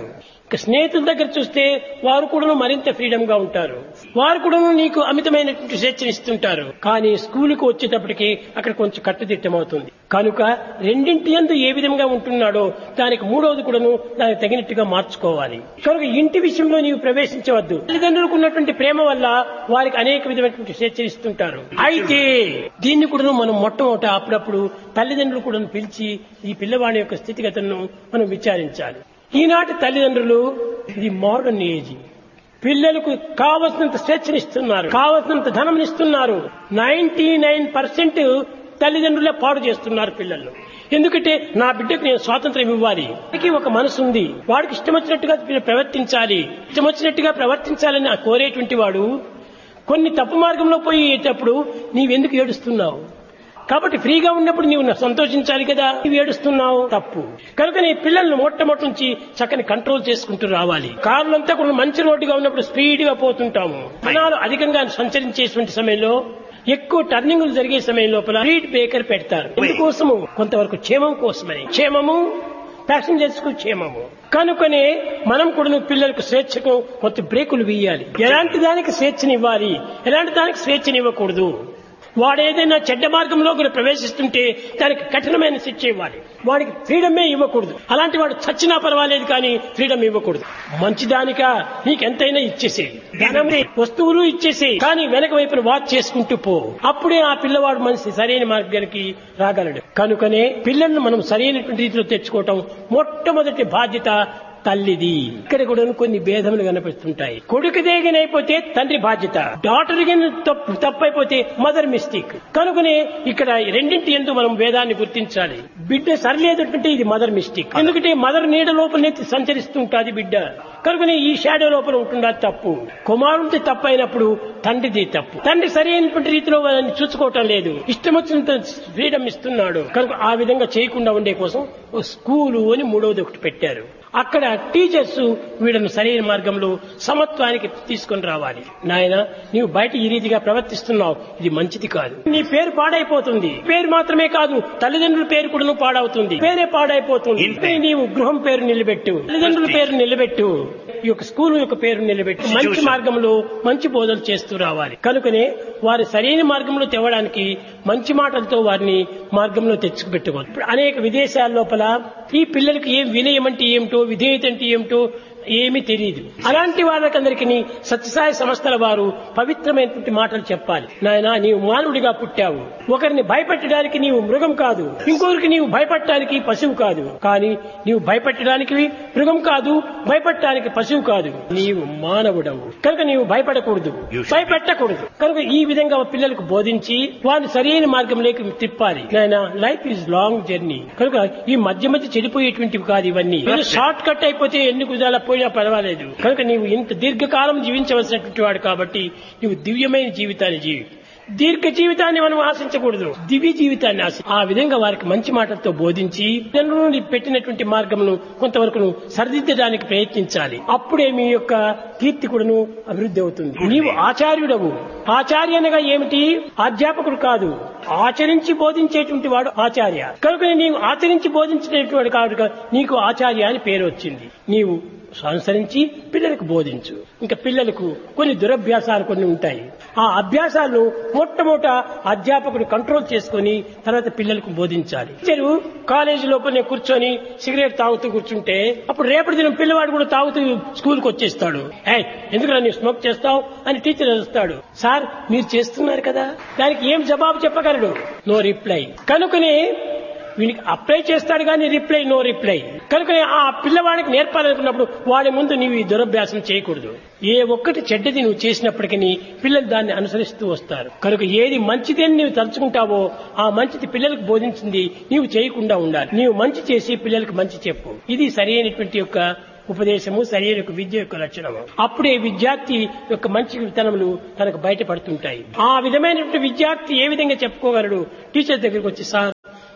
ఇక స్నేహితుల దగ్గర చూస్తే వారు కూడా మరింత ఫ్రీడమ్ గా ఉంటారు వారు కూడా నీకు అమితమైనటువంటి స్వేచ్ఛను ఇస్తుంటారు కానీ స్కూలుకు వచ్చేటప్పటికి అక్కడ కొంచెం కట్టుదిట్టం అవుతుంది కనుక రెండింటి యందు ఏ విధంగా ఉంటున్నాడో దానికి మూడవది కూడాను దానికి తగినట్టుగా మార్చుకోవాలి కనుక ఇంటి విషయంలో నీవు ప్రవేశించవద్దు తల్లిదండ్రులకు ఉన్నటువంటి ప్రేమ వల్ల వారికి అనేక విధమైనటువంటి స్వేచ్ఛ ఇస్తుంటారు అయితే దీన్ని కూడా మనం మొట్టమొదట అప్పుడప్పుడు తల్లిదండ్రులు కూడా పిలిచి ఈ పిల్లవాడి యొక్క స్థితిగతులను మనం విచారించాలి ఈనాటి తల్లిదండ్రులు ఇది మోడర్న్ ఏజ్ పిల్లలకు కావలసినంత స్వేచ్ఛనిస్తున్నారు కావలసినంత ధనం ఇస్తున్నారు నైన్టీ నైన్ పర్సెంట్ తల్లిదండ్రులే పాడు చేస్తున్నారు పిల్లలు ఎందుకంటే నా బిడ్డకు నేను స్వాతంత్రం ఇవ్వాలి వాడికి ఒక మనసు ఉంది వాడికి ఇష్టం వచ్చినట్టుగా ప్రవర్తించాలి ఇష్టం వచ్చినట్టుగా ప్రవర్తించాలని కోరేటువంటి వాడు కొన్ని తప్పు మార్గంలో పోయేటప్పుడు నీవెందుకు ఏడుస్తున్నావు కాబట్టి ఫ్రీగా ఉన్నప్పుడు నీవు సంతోషించాలి కదా నీవు ఏడుస్తున్నావు తప్పు కనుక నీ పిల్లల్ని మొట్టమొదటి నుంచి చక్కని కంట్రోల్ చేసుకుంటూ రావాలి కార్లంతా కూడా మంచి రోడ్డుగా ఉన్నప్పుడు స్పీడ్ గా పోతుంటాము జనాలు అధికంగా సంచరించేటువంటి సమయంలో ఎక్కువ టర్నింగ్లు జరిగే సమయం లోపల స్పీడ్ బ్రేకర్ పెడతారు ఎందుకోసము కొంతవరకు క్షేమం కోసమని క్షేమము ప్యాసింజర్స్ కు క్షేమము కనుకనే మనం కూడా పిల్లలకు స్వేచ్ఛకు కొంత బ్రేకులు వేయాలి ఎలాంటి దానికి స్వేచ్ఛనివ్వాలి ఎలాంటి దానికి స్వేచ్ఛనివ్వకూడదు వాడు ఏదైనా చెడ్డ మార్గంలో కూడా ప్రవేశిస్తుంటే దానికి కఠినమైన శిక్ష ఇవ్వాలి వాడికి ఫ్రీడమే ఇవ్వకూడదు అలాంటి వాడు చచ్చినా పర్వాలేదు కానీ ఫ్రీడమ్ ఇవ్వకూడదు మంచిదానిక నీకెంతైనా ఇచ్చేసే ధనం వస్తువులు ఇచ్చేసే కానీ వెనక వైపున వాచ్ చేసుకుంటూ పో అప్పుడే ఆ పిల్లవాడు మనిషి సరైన మార్గానికి రాగలడు కనుకనే పిల్లలను మనం సరైనటువంటి రీతిలో తెచ్చుకోవటం మొట్టమొదటి బాధ్యత తల్లిది ఇక్కడ కూడా కొన్ని భేదములు కనిపిస్తుంటాయి కొడుకు దేగనైపోతే తండ్రి బాధ్యత డాటర్ తప్పు తప్పైపోతే మదర్ మిస్టేక్ కనుకనే ఇక్కడ రెండింటి ఎందు మనం భేదాన్ని గుర్తించాలి బిడ్డ సరిలేదంటే ఇది మదర్ మిస్టేక్ ఎందుకంటే మదర్ నీడ లోపలనే సంచరిస్తుంటాది బిడ్డ కనుకనే ఈ షాడో లోపల ఉంటుందా తప్పు కుమారుడిది తప్పు అయినప్పుడు తండ్రిది తప్పు తండ్రి సరైనటువంటి రీతిలో వాళ్ళని చూసుకోవటం లేదు ఇష్టం వచ్చినంత ఫ్రీడమ్ ఇస్తున్నాడు కనుక ఆ విధంగా చేయకుండా ఉండే కోసం ఓ స్కూలు అని మూడవది ఒకటి పెట్టారు అక్కడ టీచర్స్ వీళ్ళను సరైన మార్గంలో సమత్వానికి తీసుకొని రావాలి నాయన నీవు బయట ఈ రీతిగా ప్రవర్తిస్తున్నావు ఇది మంచిది కాదు నీ పేరు పాడైపోతుంది పేరు మాత్రమే కాదు తల్లిదండ్రుల పేరు కూడా పాడవుతుంది పేరే పాడైపోతుంది నీవు గృహం పేరు నిలబెట్టు తల్లిదండ్రుల పేరు నిలబెట్టు ఈ యొక్క స్కూల్ యొక్క పేరు నిలబెట్టి మంచి మార్గంలో మంచి బోధనలు చేస్తూ రావాలి కనుకనే వారి సరైన మార్గంలో తేవడానికి మంచి మాటలతో వారిని మార్గంలో తెచ్చుకుపెట్టుకోవాలి ఇప్పుడు అనేక విదేశాల లోపల ఈ పిల్లలకు ఏం వినయం అంటే ఏమిటో విధేయత అంటే ఏమిటో ఏమీ తెలియదు అలాంటి వాళ్ళకందరికీ సత్యసాయి సంస్థల వారు పవిత్రమైనటువంటి మాటలు చెప్పాలి నాయన నీవు మానవుడిగా పుట్టావు ఒకరిని భయపెట్టడానికి నీవు మృగం కాదు ఇంకొకరికి నీవు భయపడటానికి పశువు కాదు కానీ నీవు భయపెట్టడానికి మృగం కాదు భయపడటానికి పశువు కాదు నీవు మానవుడవు కనుక నీవు భయపడకూడదు భయపెట్టకూడదు కనుక ఈ విధంగా పిల్లలకు బోధించి వారిని సరైన మార్గంలోకి తిప్పాలి నాయన లైఫ్ ఈజ్ లాంగ్ జర్నీ కనుక ఈ మధ్య మధ్య చెడిపోయేటువంటివి కాదు ఇవన్నీ షార్ట్ కట్ అయిపోతే ఎన్ని కుదాల పోయినా పర్వాలేదు కనుక నీవు ఇంత దీర్ఘకాలం జీవించవలసినటువంటి వాడు కాబట్టి నీవు దివ్యమైన జీవితాన్ని జీవి దీర్ఘ జీవితాన్ని మనం ఆశించకూడదు దివ్య జీవితాన్ని ఆశ ఆ విధంగా వారికి మంచి మాటలతో బోధించి తల్లిదండ్రులు పెట్టినటువంటి మార్గమును కొంతవరకు సరిదిద్దడానికి ప్రయత్నించాలి అప్పుడే మీ యొక్క కీర్తి కూడాను అభివృద్ధి అవుతుంది నీవు ఆచార్యుడవు ఆచార్య అనగా ఏమిటి అధ్యాపకుడు కాదు ఆచరించి బోధించేటువంటి వాడు ఆచార్య కనుక నీవు ఆచరించి బోధించేటువంటి కాదు నీకు ఆచార్య అని పేరు వచ్చింది నీవు అనుసరించి పిల్లలకు బోధించు ఇంకా పిల్లలకు కొన్ని దురభ్యాసాలు కొన్ని ఉంటాయి ఆ అభ్యాసాలను మొట్టమొదట అధ్యాపకుడు కంట్రోల్ చేసుకుని తర్వాత పిల్లలకు బోధించాలి టీచరు కాలేజీ లోపలనే కూర్చొని సిగరెట్ తాగుతూ కూర్చుంటే అప్పుడు రేపటి దినం పిల్లవాడు కూడా తాగుతూ స్కూల్కి వచ్చేస్తాడు ఏయ్ ఎందుకు నీవు స్మోక్ చేస్తావు అని టీచర్ వస్తాడు సార్ మీరు చేస్తున్నారు కదా దానికి ఏం జవాబు చెప్పగలడు నో రిప్లై కనుకనే వీనికి అప్లై చేస్తాడు కానీ రిప్లై నో రిప్లై కనుక ఆ పిల్లవాడికి నేర్పాలనుకున్నప్పుడు వాడి ముందు నీవు ఈ దురభ్యాసం చేయకూడదు ఏ ఒక్కటి చెడ్డది నువ్వు చేసినప్పటికీ పిల్లలు దాన్ని అనుసరిస్తూ వస్తారు కనుక ఏది మంచిది అని నీవు తలుచుకుంటావో ఆ మంచిది పిల్లలకు బోధించింది నీవు చేయకుండా ఉండాలి నీవు మంచి చేసి పిల్లలకు మంచి చెప్పు ఇది సరైనటువంటి యొక్క ఉపదేశము సరైన విద్య యొక్క లక్షణము అప్పుడే విద్యార్థి యొక్క మంచి విత్తనములు తనకు బయటపడుతుంటాయి ఆ విధమైనటువంటి విద్యార్థి ఏ విధంగా చెప్పుకోగలడు టీచర్ దగ్గరికి వచ్చి సార్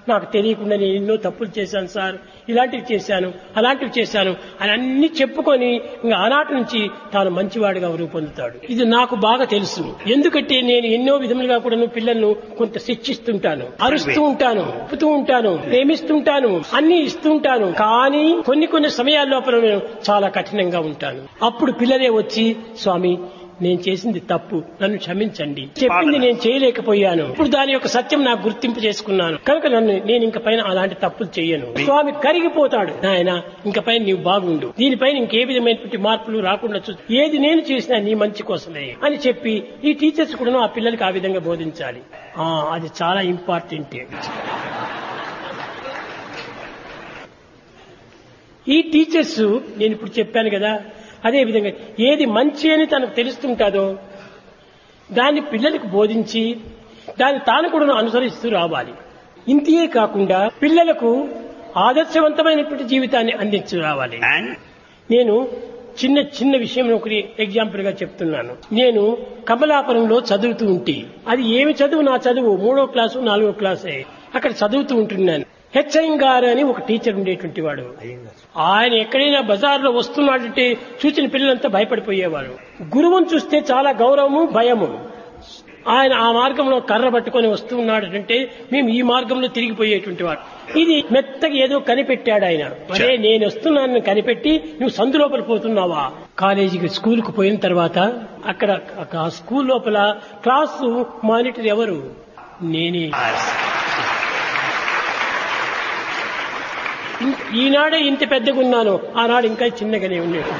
నాకు తెలియకుండా నేను ఎన్నో తప్పులు చేశాను సార్ ఇలాంటివి చేశాను అలాంటివి చేశాను అని అన్ని చెప్పుకొని ఇంకా ఆనాటి నుంచి తాను మంచివాడిగా రూపొందుతాడు ఇది నాకు బాగా తెలుసు ఎందుకంటే నేను ఎన్నో విధములుగా కూడా పిల్లలను కొంత శిక్షిస్తుంటాను అరుస్తూ ఉంటాను చెప్తూ ఉంటాను ప్రేమిస్తుంటాను అన్ని ఇస్తుంటాను కానీ కొన్ని కొన్ని సమయాల లోపల నేను చాలా కఠినంగా ఉంటాను అప్పుడు పిల్లలే వచ్చి స్వామి నేను చేసింది తప్పు నన్ను క్షమించండి చెప్పింది నేను చేయలేకపోయాను ఇప్పుడు దాని యొక్క సత్యం నాకు గుర్తింపు చేసుకున్నాను కనుక నన్ను నేను ఇంక పైన అలాంటి తప్పులు చెయ్యను స్వామి కరిగిపోతాడు నాయన ఇంక పైన నీవు బాగుండు దీనిపైన ఇంకే విధమైనటువంటి మార్పులు రాకుండా చూ ఏది నేను చేసినా నీ మంచి కోసమే అని చెప్పి ఈ టీచర్స్ కూడా ఆ పిల్లలకి ఆ విధంగా బోధించాలి ఆ, అది చాలా ఇంపార్టెంట్ ఈ టీచర్స్ నేను ఇప్పుడు చెప్పాను కదా అదే విధంగా ఏది మంచి అని తనకు తెలుస్తుంటాదో దాన్ని పిల్లలకు బోధించి దాన్ని తాను కూడా అనుసరిస్తూ రావాలి ఇంతే కాకుండా పిల్లలకు ఆదర్శవంతమైనటువంటి జీవితాన్ని అందించు రావాలి And నేను చిన్న చిన్న విషయం ఒకటి ఎగ్జాంపుల్ గా చెప్తున్నాను నేను కమలాపురంలో చదువుతూ ఉంటే అది ఏమి చదువు నా చదువు మూడో క్లాసు నాలుగో క్లాసే అక్కడ చదువుతూ ఉంటున్నాను హెచ్ఐం గారు అని ఒక టీచర్ ఉండేటువంటి వాడు ఆయన ఎక్కడైనా బజార్లో వస్తున్నాడంటే చూసిన పిల్లలంతా భయపడిపోయేవారు గురువును చూస్తే చాలా గౌరవము భయము ఆయన ఆ మార్గంలో కర్ర పట్టుకొని వస్తూ ఉన్నాడంటే మేము ఈ మార్గంలో తిరిగిపోయేటువంటి వాడు ఇది మెత్తగా ఏదో కనిపెట్టాడు ఆయన అరే నేను వస్తున్నానని కనిపెట్టి నువ్వు సందు లోపల పోతున్నావా కాలేజీకి స్కూల్ కు పోయిన తర్వాత అక్కడ ఆ స్కూల్ లోపల క్లాసు మానిటర్ ఎవరు నేనే ఇం- ఈనాడే ఇంత పెద్దగా ఉన్నాను ఆనాడు ఇంకా చిన్నగానే ఉండేది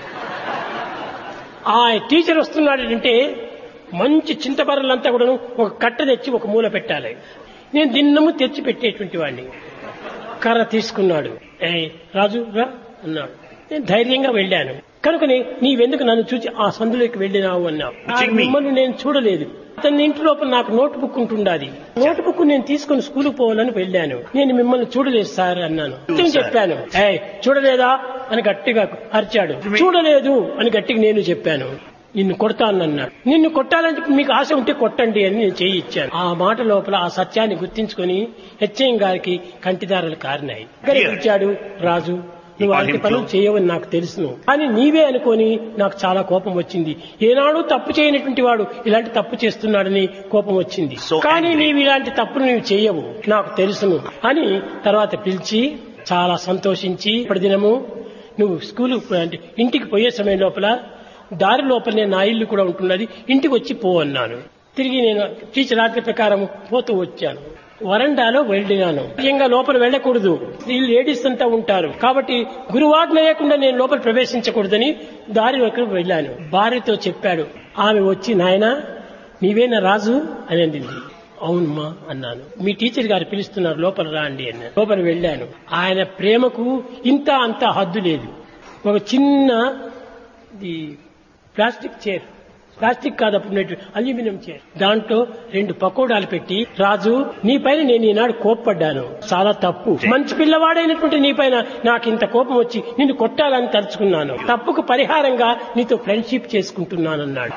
ఆ టీచర్ వస్తున్నాడంటే మంచి చింతబర్రలంతా కూడా ఒక కట్ట తెచ్చి ఒక మూల పెట్టాలి నేను దిన్నము తెచ్చి పెట్టేటువంటి వాడిని కర్ర తీసుకున్నాడు ఏ రాజు రా అన్నాడు నేను ధైర్యంగా వెళ్ళాను కనుకని నీవెందుకు నన్ను చూసి ఆ సందులోకి వెళ్ళినావు అన్నావు ఆ Check me. మిమ్మల్ని నేను చూడలేదు అతని ఇంటి లోపల నాకు నోట్ బుక్ ఉంటుండాది నోట్ బుక్ నేను తీసుకుని స్కూల్కి పోవాలని వెళ్ళాను నేను మిమ్మల్ని చూడలేదు సార్ అన్నాను నేను చెప్పాను ఏ చూడలేదా అని గట్టిగా అరిచాడు చూడలేదు అని గట్టిగా నేను చెప్పాను నిన్ను కొడతానన్నాడు నిన్ను కొట్టాలంటే మీకు ఆశ ఉంటే కొట్టండి అని నేను చేయి ఇచ్చాను ఆ మాట లోపల ఆ సత్యాన్ని గుర్తించుకొని హెచ్ఎం గారికి కంటిదారులు కారినాయి ఇక్కడికి వచ్చాడు రాజు నువ్వు అలాంటి పనులు చేయవని నాకు తెలుసును కానీ నీవే అనుకొని నాకు చాలా కోపం వచ్చింది ఏనాడు తప్పు చేయనటువంటి వాడు ఇలాంటి తప్పు చేస్తున్నాడని కోపం వచ్చింది So కానీ angry. నీవు ఇలాంటి తప్పును నీవు చేయవు నాకు తెలుసును అని తర్వాత పిలిచి చాలా సంతోషించి ఇప్పటి దినము నువ్వు స్కూల్ అంటే ఇంటికి పోయే సమయం లోపల దారి లోపలనే నా ఇల్లు కూడా ఉంటున్నది ఇంటికి వచ్చి పో అన్నాను తిరిగి నేను టీచర్ ఆజ్ఞ ప్రకారం పోతూ వచ్చాను వరండాలో వెళ్ళినాను ముఖ్యంగా లోపల వెళ్ళకూడదు ఈ లేడీస్ అంతా ఉంటారు కాబట్టి గురువాజ్ఞ లేకుండా నేను లోపల ప్రవేశించకూడదని దారి వరకు వెళ్ళాను భార్యతో చెప్పాడు ఆమె వచ్చి నాయనా నీవేనా రాజు అని అండింది అవునమ్మా అన్నాను మీ టీచర్ గారు పిలుస్తున్నారు లోపల రా అండి అన్నాను లోపల వెళ్ళాను ఆయన ప్రేమకు ఇంత అంత హద్దు లేదు ఒక చిన్న ఇది ప్లాస్టిక్ చైర్ ప్లాస్టిక్ కాదు అప్పుడు అల్యూమినియం చైర్ దాంట్లో రెండు పకోడాలు పెట్టి రాజు నీ పైన నేను ఈనాడు కోప్పడ్డాను చాలా తప్పు మంచి పిల్లవాడైనటువంటి నీ పైన నాకు ఇంత కోపం వచ్చి నిన్ను కొట్టాలని తలుచుకున్నాను తప్పుకు పరిహారంగా నీతో ఫ్రెండ్షిప్ చేసుకుంటున్నానన్నాడు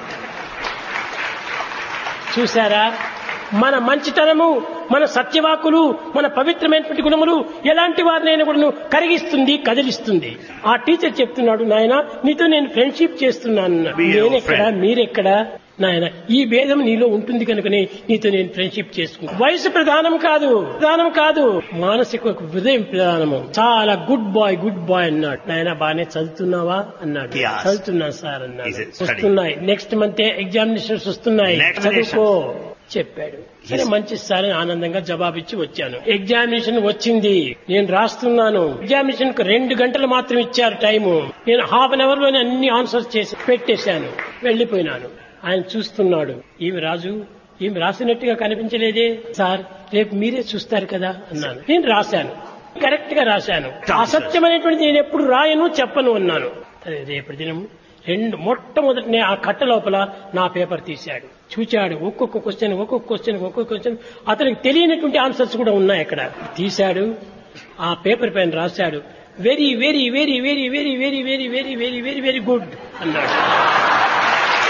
చూశారా మన మంచితనము మన సత్యవాకులు మన పవిత్రమైనటువంటి గుణములు ఎలాంటి వారినైనా కూడా కరిగిస్తుంది కదిలిస్తుంది ఆ టీచర్ చెప్తున్నాడు నాయన నీతో నేను ఫ్రెండ్షిప్ చేస్తున్నాను Be your నేనెక్కడ friend. మీరెక్కడ నాయన ఈ భేదం నీలో ఉంటుంది కనుకనే నీతో నేను ఫ్రెండ్షిప్ చేసుకుంటాను వయసు ప్రధానం కాదు ప్రధానం కాదు మానసిక హృదయం ప్రధానము చాలా గుడ్ బాయ్ గుడ్ బాయ్ అన్నాడు నాయన బాగానే చదువుతున్నావా అన్నాడు Yes. చదువుతున్నాను సార్ అన్నాడు Is it studying? వస్తున్నాయి నెక్స్ట్ మంత్ ఎగ్జామినేషన్స్ వస్తున్నాయి Next చదువుకో చెప్పాడు సరే మంచి సార్ అని ఆనందంగా జవాబిచ్చి వచ్చాను ఎగ్జామినేషన్ వచ్చింది నేను రాస్తున్నాను ఎగ్జామినేషన్ కు రెండు గంటలు మాత్రం ఇచ్చారు టైము నేను హాఫ్ అన్ అవర్ లోనే అన్ని ఆన్సర్స్ చేసి పెట్టేశాను వెళ్లిపోయినాను ఆయన చూస్తున్నాడు ఈమె రాజు ఈమె రాసినట్టుగా కనిపించలేదే సార్ రేపు మీరే చూస్తారు కదా అన్నాను నేను రాశాను కరెక్ట్ గా రాశాను అసత్యమైనటువంటి నేను ఎప్పుడు రాయను చెప్పను అన్నాను సరే రేపటి దినం రెండు మొట్టమొదటినే ఆ కట్ట లోపల నా పేపర్ తీశాడు చూచాడు ఒక్కొక్క క్వశ్చన్ ఒక్కొక్క క్వశ్చన్ ఒక్కొక్క క్వశ్చన్ అతనికి తెలియనటువంటి ఆన్సర్స్ కూడా ఉన్నాయి అక్కడ తీశాడు ఆ పేపర్ పైన రాశాడు very very very very very very very very very very very good అన్నాడు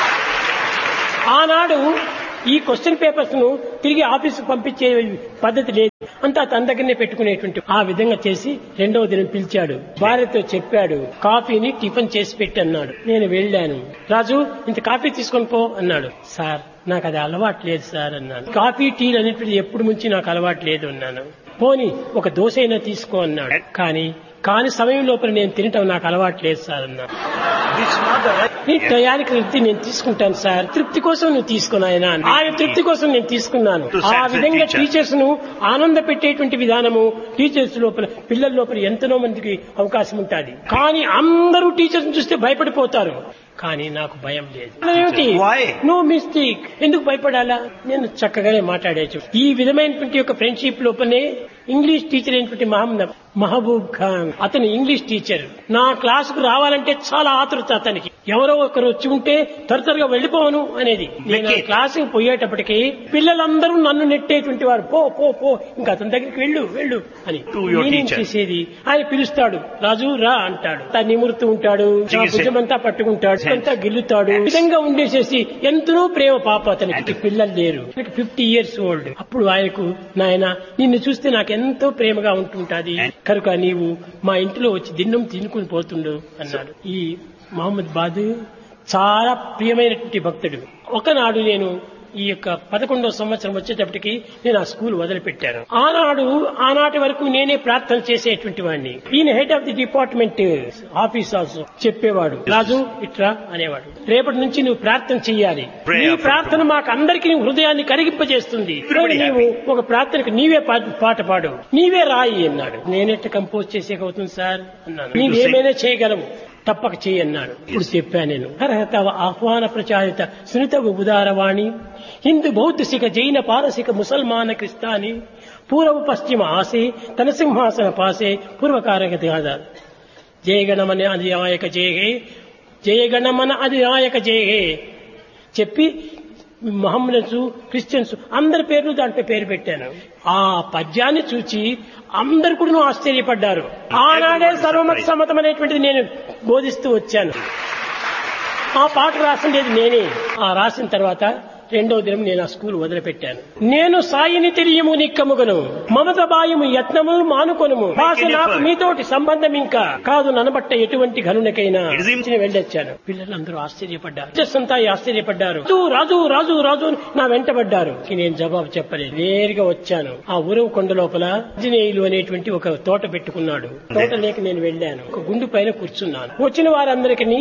ఆనాడు ఈ క్వశ్చన్ పేపర్స్ ను తిరిగి ఆఫీసుకు పంపించే పద్ధతి లేదు అంతా తన దగ్గరనే పెట్టుకునేటువంటి ఆ విధంగా చేసి రెండవ దినం పిలిచాడు భార్యతో చెప్పాడు కాఫీని టిఫిన్ చేసి పెట్టి అన్నాడు నేను వెళ్ళాను రాజు ఇంత కాఫీ తీసుకొని పో అన్నాడు సార్ నాకు అది అలవాటు లేదు సార్ అన్నాను కాఫీ టీలు అనేటువంటి ఎప్పుడు నుంచి నాకు అలవాటు లేదు అన్నాను పోని ఒక దోశ అయినా తీసుకో అన్నాడు కానీ కాని సమయం లోపల నేను తినటం నాకు అలవాటు లేదు సార్ అన్నాను This is not the right. నీ టయానికి తృప్తి నేను తీసుకుంటాను సార్ తృప్తి కోసం నువ్వు తీసుకున్నా ఆయన ఆయన తృప్తి కోసం నేను తీసుకున్నాను To ఆ satisfy విధంగా teacher. టీచర్స్ ను ఆనంద పెట్టేటువంటి విధానము టీచర్స్ లోపల పిల్లల లోపల ఎంతనో మందికి అవకాశం ఉంటుంది కానీ అందరూ టీచర్స్ చూస్తే భయపడిపోతారు కానీ నాకు భయం లేదు ఏమిటి Why? నో మిస్టేక్ ఎందుకు భయపడాలా నేను చక్కగానే మాట్లాడేచ్చు ఈ విధమైనటువంటి యొక్క ఫ్రెండ్షిప్ లోపలనే ఇంగ్లీష్ టీచర్ అయినటువంటి మహమ్మద్ మహబూబ్ ఖాన్ అతను ఇంగ్లీష్ టీచర్ నా క్లాసుకు రావాలంటే చాలా ఆతృత అతనికి ఎవరో ఒకరు వచ్చి ఉంటే త్వర త్వరగా వెళ్ళిపోవను అనేది నేను Make it. క్లాసుకు పోయేటప్పటికి పిల్లలందరూ నన్ను నెట్టేటువంటి వారు పో పో పో ఇంకా అతని దగ్గరికి వెళ్ళు వెళ్ళు అని To your నేనేం teacher. చేసేది ఆయన పిలుస్తాడు రాజు రా అంటాడు తను నిమురుతూ ఉంటాడు నా She said- భుజమంతా పట్టుకుంటాడు Sense. అంతా గిల్లుతాడు ఈ విధంగా ఉండేసేసి ఎంతనో ప్రేమ పాప అతనికి పిల్లలు లేరు ఫిఫ్టీ ఇయర్స్ ఓల్డ్ అప్పుడు ఆయనకు నాయన నిన్ను చూస్తే నాకు ఎంతో ప్రేమగా ఉంటుంటాది కనుక నీవు మా ఇంట్లో వచ్చి దిన్నం తినుకుని పోతుండు అన్నాడు ఈ మహమ్మద్ బాదు చాలా ప్రియమైనటువంటి భక్తుడు ఒకనాడు నేను ఈ యొక్క పదకొండవ సంవత్సరం వచ్చేటప్పటికి నేను ఆ స్కూల్ వదిలిపెట్టాను ఆనాడు ఆనాటి వరకు నేనే ప్రార్థన చేసేటువంటి వాడిని ఈయన head of the department office also చెప్పేవాడు రాజు ఇట్రా అనేవాడు రేపటి నుంచి నువ్వు ప్రార్థన చెయ్యాలి Pray నీ after ప్రార్థన మాకు అందరికీ నీ హృదయాన్ని కరిగింపజేస్తుంది Everybody నీవు ఒక ప్రార్థనకు నీవే పా- పాట పాడు నీవే రాయి అన్నాడు నేనెట్ట కంపోజ్ చేసేకవుతుంది సార్ అన్నాను నీవేమైనా చేయగలవు తప్పక చేయి అన్నాడు ఇప్పుడు చెప్పాను నేను అర్హత ఆహ్వాన ప్రచారిత సునిత ఉదారవాణి హిందూ బౌద్ధ సిఖ జైన పారసిక ముసల్మాన క్రిస్తాని పూర్వ పశ్చిమ ఆసే తన సింహాసన పాసే పూర్వకారక జయగణమన అధినాయక జయహే జయగణమన అధినాయక జయహే చెప్పి మహమ్మదన్స్ క్రిస్టియన్స్ అందరి పేర్లు దాంట్లో పేరు పెట్టాను ఆ పద్యాన్ని చూచి అందరు కూడా ఆశ్చర్యపడ్డారు ఆనాడే సర్వమత సమ్మతం అనేటువంటిది నేను బోధిస్తూ వచ్చాను ఆ పాట రాసిండేది నేనే ఆ రాసిన తర్వాత రెండవ దినం నేను ఆ స్కూల్ వదిలిపెట్టాను నేను సాయిని తెలియము నిక్కముగను మమత బాయము యత్నములు మానుకొనుము భాష నాకు మీతోటి సంబంధం ఇంకా కాదు ననబట్ట ఎటువంటి ఘనునికైనా It is im- నేను వెళ్ళొచ్చాను పిల్లలందరూ ఆశ్చర్యపడ్డారు టీచర్స్ అంతా ఆశ్చర్యపడ్డారు రాజు రాజు రాజు రాజు అని నా వెంటబడ్డారు ఇక నేను జవాబు చెప్పలేదు నేరుగా వచ్చాను ఆ ఉరవ కొండ లోపల ఆంజనేయులు అనేటువంటి ఒక తోట పెట్టుకున్నాడు తోట లేక నేను వెళ్ళాను ఒక గుండు పైన కూర్చున్నాను వచ్చిన వారందరికీ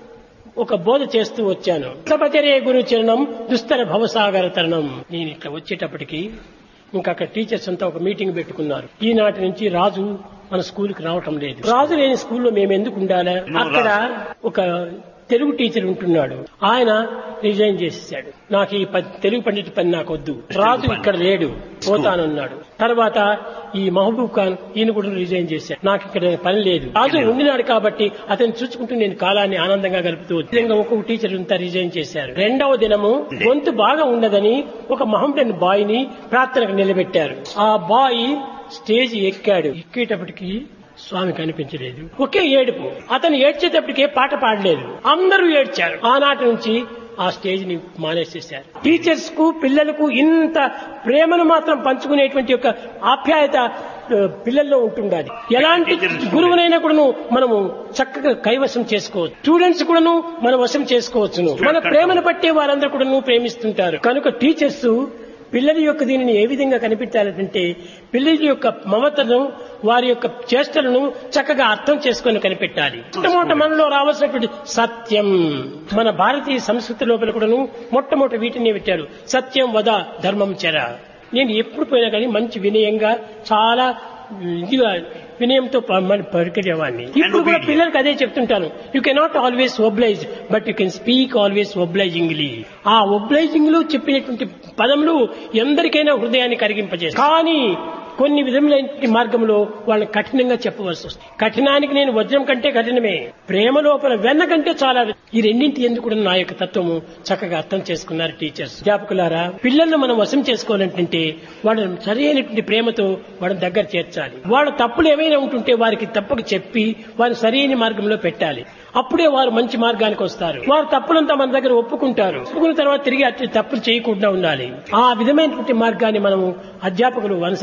ఒక బోధ చేస్తూ వచ్చాను సపచర్య గురు చరణం దుస్తర భవసాగర తరణం నేను ఇట్లా వచ్చేటప్పటికి ఇంకా అక్కడ టీచర్స్ అంతా ఒక మీటింగ్ పెట్టుకున్నారు ఈనాటి నుంచి రాజు మన స్కూల్కి రావటం లేదు రాజు లేని స్కూల్లో మేము ఎందుకు ఉండాలా అక్కడ ఒక తెలుగు టీచర్ ఉంటున్నాడు ఆయన రిజైన్ చేసేసాడు నాకు ఈ ప- తెలుగు పండిత పని నాకు వద్దు రాజు ఇక్కడ లేడు పోతానన్నాడు తర్వాత ఈ మహబూబ్ ఖాన్ ఈయన కూడా రిజైన్ చేశాడు నాకు ఇక్కడ పని లేదు రాజు ఉండినాడు కాబట్టి అతను చూసుకుంటూ నేను కాలాన్ని ఆనందంగా గడుపుతూ ఈ విధంగా ఒక్కొక్క టీచర్ అంతా రిజైన్ చేశారు రెండవ దినము గొంతు బాగా ఉండదని ఒక మహమ్మదన్ బాయ్ ని ప్రార్థనకు నిలబెట్టారు ఆ బాయ్ స్టేజ్ ఎక్కాడు ఎక్కేటప్పటికి స్వామి కనిపించలేదు ఒకే ఏడుపు అతను ఏడ్చేటప్పటికే పాట పాడలేదు అందరూ ఏడ్చారు ఆనాటి నుంచి ఆ స్టేజ్ ని మానేసేశారు టీచర్స్ కు పిల్లలకు ఇంత ప్రేమను మాత్రం పంచుకునేటువంటి యొక్క ఆప్యాయత ఆ, పిల్లల్లో ఉంటుండాలి ఎలాంటి గురువునైనా కూడాను మనము చక్కగా కైవసం చేసుకోవచ్చు స్టూడెంట్స్ కూడాను మన వశం చేసుకోవచ్చును మన ప్రేమను బట్టే వారందరూ కూడాను ప్రేమిస్తుంటారు కనుక టీచర్స్ పిల్లల యొక్క దీనిని ఏ విధంగా కనిపెట్టాలంటే పిల్లల యొక్క మమతను వారి యొక్క చేష్టలను చక్కగా అర్థం చేసుకొని కనిపెట్టాలి మొట్టమొదట మనలో రావాల్సినటువంటి సత్యం మన భారతీయ సంస్కృతి లోపల కూడాను మొట్టమొదటి వీటిని పెట్టారు సత్యం వద ధర్మం చెర నేను ఎప్పుడు పోయినా కానీ మంచి వినయంగా చాలా ఇదిగా వినయంతో ప- మన పరికరేవాడిని ఇప్పుడు కూడా obedient. పిల్లలకి అదే చెప్తుంటాను you cannot always oblige but you can speak always obligingly ఆ ఒబ్లైజింగ్ లో చెప్పినటువంటి పదములు ఎందరికైనా హృదయాన్ని కరిగింపజేస్తాయి కానీ కొన్ని విధములైన మార్గంలో వాళ్ళని కఠినంగా చెప్పవలసి వస్తుంది కఠినానికి నేను వజ్రం కంటే కఠినమే ప్రేమ లోపల వెన్న కంటే చాలా ఈ రెండింటి ఎందుకు కూడా నా యొక్క తత్వము చక్కగా అర్థం చేసుకున్నారు టీచర్స్ అధ్యాపకులారా పిల్లలను మనం వశం చేసుకోవాలంటే వాళ్ళని సరైనటువంటి ప్రేమతో వాళ్ళని దగ్గర చేర్చాలి వాళ్ళ తప్పులు ఏమైనా ఉంటుంటే వారికి తప్పక చెప్పి వారిని సరైన మార్గంలో పెట్టాలి అప్పుడే వారు మంచి మార్గానికి వస్తారు వారు తప్పులంతా మన దగ్గర ఒప్పుకుంటారు ఒప్పుకున్న తర్వాత తిరిగి అట్టి తప్పులు చేయకుండా ఉండాలి ఆ విధమైనటువంటి మార్గాన్ని మనము అధ్యాపకులు అనుసరిస్తూ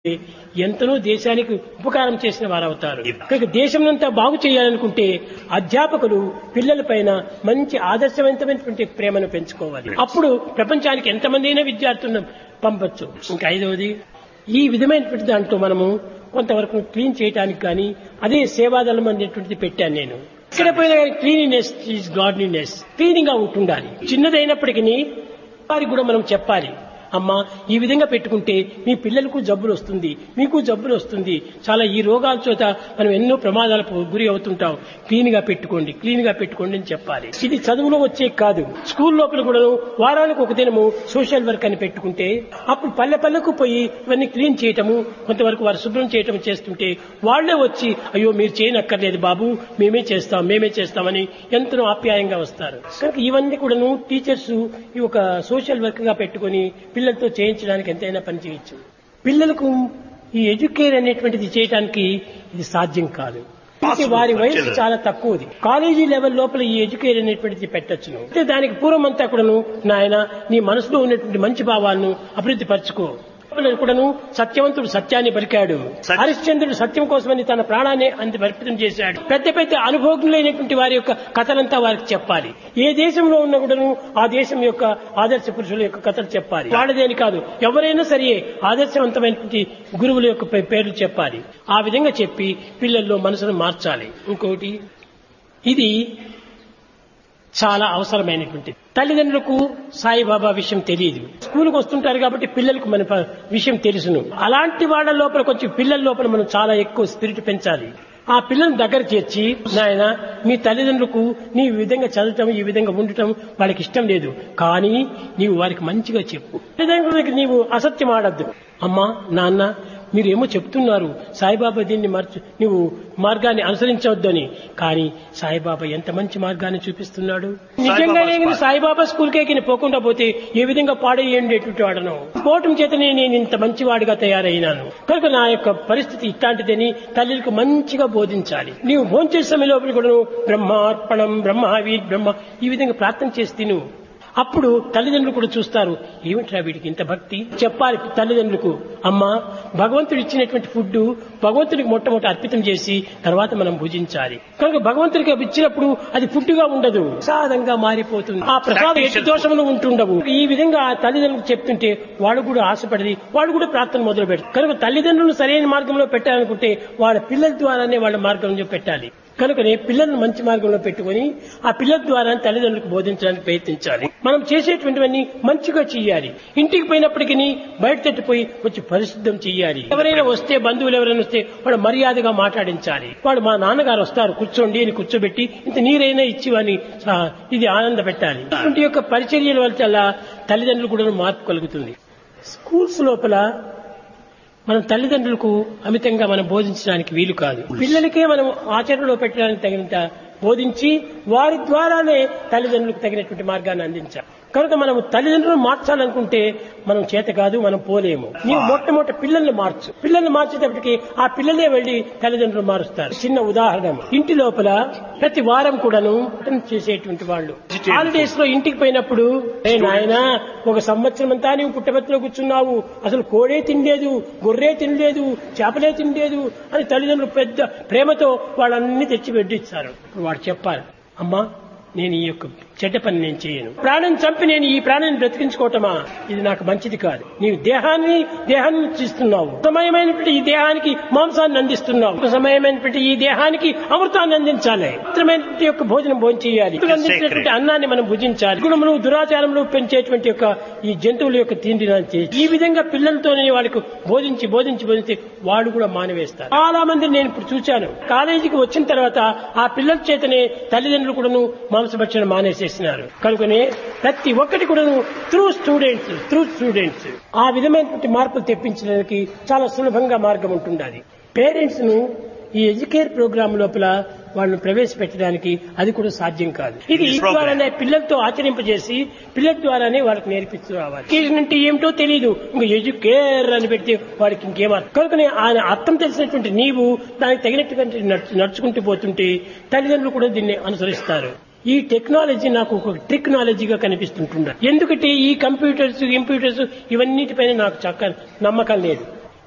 ఎంతనో దేశానికి ఉపకారం చేసిన వారు అవుతారు కనుక దేశంనంతా బాగు చేయాలనుకుంటే అధ్యాపకులు పిల్లల పైన మంచి ఆదర్శవంతమైనటువంటి ప్రేమను పెంచుకోవాలి అప్పుడు ప్రపంచానికి ఎంతమంది అయినా విద్యార్థులను పంపొచ్చు ఇంకా ఐదవది ఈ విధమైనటువంటి దాంట్లో మనము కొంతవరకు క్లీన్ చేయడానికి కానీ అదే సేవాదళం అనేటువంటిది పెట్టాను నేను ఇక్కడ పోయిన క్లీనినెస్ ఈజ్ గాడ్లీనెస్ క్లీనింగ్ గా ఉంటుండాలి చిన్నదైనప్పటికీ వారికి కూడా మనం చెప్పాలి అమ్మా ఈ విధంగా పెట్టుకుంటే మీ పిల్లలకు జబ్బులు వస్తుంది మీకు జబ్బులు వస్తుంది చాలా ఈ రోగాల చేత మనం ఎన్నో ప్రమాదాలకు గురి అవుతుంటాం క్లీన్ గా పెట్టుకోండి క్లీన్ గా పెట్టుకోండి అని చెప్పాలి ఇది చదువులో వచ్చే కాదు స్కూల్ లోపల కూడా వారానికి ఒక దినము సోషల్ వర్క్ అని పెట్టుకుంటే అప్పుడు పల్లె పల్లెకు పోయి ఇవన్నీ క్లీన్ చేయటము కొంతవరకు వారు శుభ్రం చేయటం చేస్తుంటే వాళ్లే వచ్చి అయ్యో మీరు చేయనక్కర్లేదు బాబు మేమే చేస్తాం మేమే చేస్తామని ఎంతో ఆప్యాయంగా వస్తారు కనుక ఇవన్నీ కూడాను టీచర్స్ ఈ ఒక సోషల్ వర్క్ గా పెట్టుకొని పిల్లలతో చేయించడానికి ఎంతైనా పని చేయొచ్చు పిల్లలకు ఈ ఎడ్యుకేర్ అనేటువంటిది చేయడానికి ఇది సాధ్యం కాదు అంటే వారి వయసు చాలా తక్కువది కాలేజీ లెవెల్ లోపల ఈ ఎడ్యుకేర్ అనేటువంటిది పెట్టచ్చును అంటే దానికి పూర్వం అంతా కూడాను నాయన నీ మనసులో ఉన్నటువంటి మంచి భావాలను అభివృద్ధి పరచుకో కూడాను సత్యవంతుడు సత్యాన్ని పలికాడు హరిశ్చంద్రుడు సత్యం కోసమని తన ప్రాణాన్ని అంత అర్పితం చేశాడు పెద్ద పెద్ద అనుభవజ్ఞులైనటువంటి వారి యొక్క కథలంతా వారికి చెప్పాలి ఏ దేశంలో ఉన్న కూడాను ఆ దేశం యొక్క ఆదర్శ పురుషుల యొక్క కథలు చెప్పాలి వాళ్ళదేని కాదు ఎవరైనా సరే ఆదర్శవంతమైనటువంటి గురువుల యొక్క పే- పేర్లు చెప్పాలి ఆ విధంగా చెప్పి పిల్లల్లో మనసును మార్చాలి ఇంకోటి ఇది చాలా అవసరమైనటువంటి తల్లిదండ్రులకు సాయిబాబా విషయం తెలియదు స్కూల్కి వస్తుంటారు కాబట్టి పిల్లలకు మన ప- విషయం తెలుసును అలాంటి వాళ్ళ లోపల కొంచెం పిల్లల లోపల మనం చాలా ఎక్కువ స్పిరిట్ పెంచాలి ఆ పిల్లల్ని దగ్గర చేర్చి నాయన మీ తల్లిదండ్రులకు నీ ఈ విధంగా చదవటం ఈ విధంగా ఉండటం వాళ్ళకి ఇష్టం లేదు కానీ నీవు వారికి మంచిగా చెప్పు తల్లిదండ్రులకి నీవు అసత్యం ఆడద్దు అమ్మా నాన్న మీరు ఏమో చెప్తున్నారు సాయిబాబా దీన్ని మార్చు నువ్వు మార్గాన్ని అనుసరించవద్దని కానీ సాయిబాబా ఎంత మంచి మార్గాన్ని చూపిస్తున్నాడు నిజంగానే స్పాట్. సాయిబాబా స్కూల్ కేకి పోకుండా పోతే ఏ విధంగా పాడేయండేటువంటి వాడను పోవటం చేతనే నేను ఇంత మంచివాడిగా తయారైనాను కనుక నా యొక్క పరిస్థితి ఇట్లాంటిదని తల్లికి మంచిగా బోధించాలి నీవు భోంచే సమయం లోపల కూడా బ్రహ్మార్పణం బ్రహ్మావి బ్రహ్మ ఈ విధంగా ప్రార్థన చేసి తిను అప్పుడు తల్లిదండ్రులు కూడా చూస్తారు ఏమిట్రా వీడికి ఇంత భక్తి చెప్పాలి తల్లిదండ్రులకు అమ్మా భగవంతుడు ఇచ్చినటువంటి ఫుడ్ భగవంతుడికి మొట్టమొదటి అర్పితం చేసి తర్వాత మనం భుజించాలి కనుక భగవంతుడికి ఇచ్చినప్పుడు అది ఫుడ్ గా ఉండదు ప్రసాదంగా మారిపోతుంది ఆ ప్రసాదం ఎట్టి దోషములు ఉంటుండవు ఈ విధంగా ఆ తల్లిదండ్రులకు చెప్తుంటే వాడు కూడా ఆశపడి వాడు కూడా ప్రార్థన మొదలు పెడతారు కనుక తల్లిదండ్రులు సరైన మార్గంలో పెట్టాలనుకుంటే వాళ్ళ పిల్లల ద్వారానే వాళ్ళ మార్గంలో పెట్టాలి కనుకనే పిల్లలను మంచి మార్గంలో పెట్టుకొని ఆ పిల్లల ద్వారా తల్లిదండ్రులకు బోధించడానికి ప్రయత్నించాలి మనం చేసేటువంటివన్నీ మంచిగా చెయ్యాలి ఇంటికి పోయినప్పటికీ బయట తట్టిపోయి వచ్చి పరిశుద్ధం చెయ్యాలి ఎవరైనా వస్తే బంధువులు ఎవరైనా వస్తే వాడు మర్యాదగా మాట్లాడించాలి వాడు మా నాన్నగారు వస్తారు కూర్చోండి అని కూర్చోబెట్టి ఇంత నీరైనా ఇచ్చి వాని ఆ, ఇది ఆనంద పెట్టాలి ఇటువంటి యొక్క పరిచర్యల వల్ల తల్లిదండ్రులు కూడా మార్పు కలుగుతుంది స్కూల్స్ లోపల మనం తల్లిదండ్రులకు అమితంగా మనం బోధించడానికి వీలు కాదు పిల్లలకే మనం ఆచరణలో పెట్టడానికి తగినంత బోధించి వారి ద్వారానే తల్లిదండ్రులకు తగినటువంటి మార్గాన్ని అందించాలి కనుక మనం తల్లిదండ్రులను మార్చాలనుకుంటే మనం చేత కాదు మనం పోలేము నీవు మొట్టమొదటి పిల్లల్ని మార్చు పిల్లల్ని మార్చేటప్పటికి ఆ పిల్లలే వెళ్లి తల్లిదండ్రులు మారుస్తారు చిన్న ఉదాహరణ ఇంటి లోపల ప్రతి వారం కూడాను పాఠం చేసేటువంటి వాళ్ళు హాలిడేస్ లో ఇంటికి పోయినప్పుడు "ఏ నాయనా ఒక సంవత్సరం అంతా నీవు పుట్టబెత్తలో కూర్చున్నావు అసలు కోడే తినలేదు గొర్రె తినలేదు చేపలే తినలేదు అని తల్లిదండ్రులు పెద్ద ప్రేమతో వాళ్ళన్ని తెచ్చి వెడ్డిస్తారు ఇప్పుడు వాడు చెప్పాలి అమ్మా నేను ఈ యొక్క చెడ్డ పని నేను చేయను ప్రాణం చంపి నేను ఈ ప్రాణాన్ని బ్రతికించుకోవటమా ఇది నాకు మంచిది కాదు నీవు దేహాన్ని దేహాన్ని ఇస్తున్నావు సమయమైనటువంటి ఈ దేహానికి మాంసాన్ని అందిస్తున్నావు ఒక సమయమైనటువంటి ఈ దేహానికి అమృతాన్ని అందించాలి పవిత్రమైనటువంటి యొక్క భోజనం భోజనం చేయాలి ఇప్పుడు అందించినటువంటి అన్నాన్ని మనం భుజించాలి గుణములు దురాచారములు పెంచేటువంటి యొక్క ఈ జంతువుల యొక్క తిండి చేసి ఈ విధంగా పిల్లలతోనే వాళ్ళకి బోధించి బోధించి బోధించి వాళ్ళు కూడా మానివేస్తారు చాలా మంది నేను ఇప్పుడు చూశాను కాలేజీకి వచ్చిన తర్వాత ఆ పిల్లల చేతనే తల్లిదండ్రులు కూడాను మాంసభక్షణ మానేసేసినారు కనుకనే ప్రతి ఒక్కటి కూడాను త్రూ స్టూడెంట్స్ త్రూ స్టూడెంట్స్ ఆ విధమైనటువంటి మార్పులు తెప్పించడానికి చాలా సులభంగా మార్గం ఉంటుంది పేరెంట్స్ ను ఈ ఎడ్యుకేర్ ప్రోగ్రామ్ లోపల వాళ్ళని ప్రవేశపెట్టడానికి అది కూడా సాధ్యం కాదు ఇది ఈ program. ద్వారానే పిల్లలతో ఆచరింపజేసి పిల్లల ద్వారానే వాళ్ళకి నేర్పిస్తూ రావాలి ఎడ్యుకేషన్ అంటే ఏమిటో తెలియదు ఇంకా ఎడ్యుకేర్ అని పెడితే వాడికి ఇంకేం అర్థం కనుకనే ఆయన అర్థం తెలిసినటువంటి నీవు దానికి తగినట్టుగా నడుచు- నడుచుకుంటూ పోతుంటే తల్లిదండ్రులు కూడా దీన్ని అనుసరిస్తారు ఈ టెక్నాలజీ నాకు ఒక టెక్నాలజీగా కనిపిస్తుంటుంది ఎందుకంటే ఈ కంప్యూటర్స్ కంప్యూటర్స్ ఇవన్నిటిపైన నాకు చక్క నమ్మకం లేదు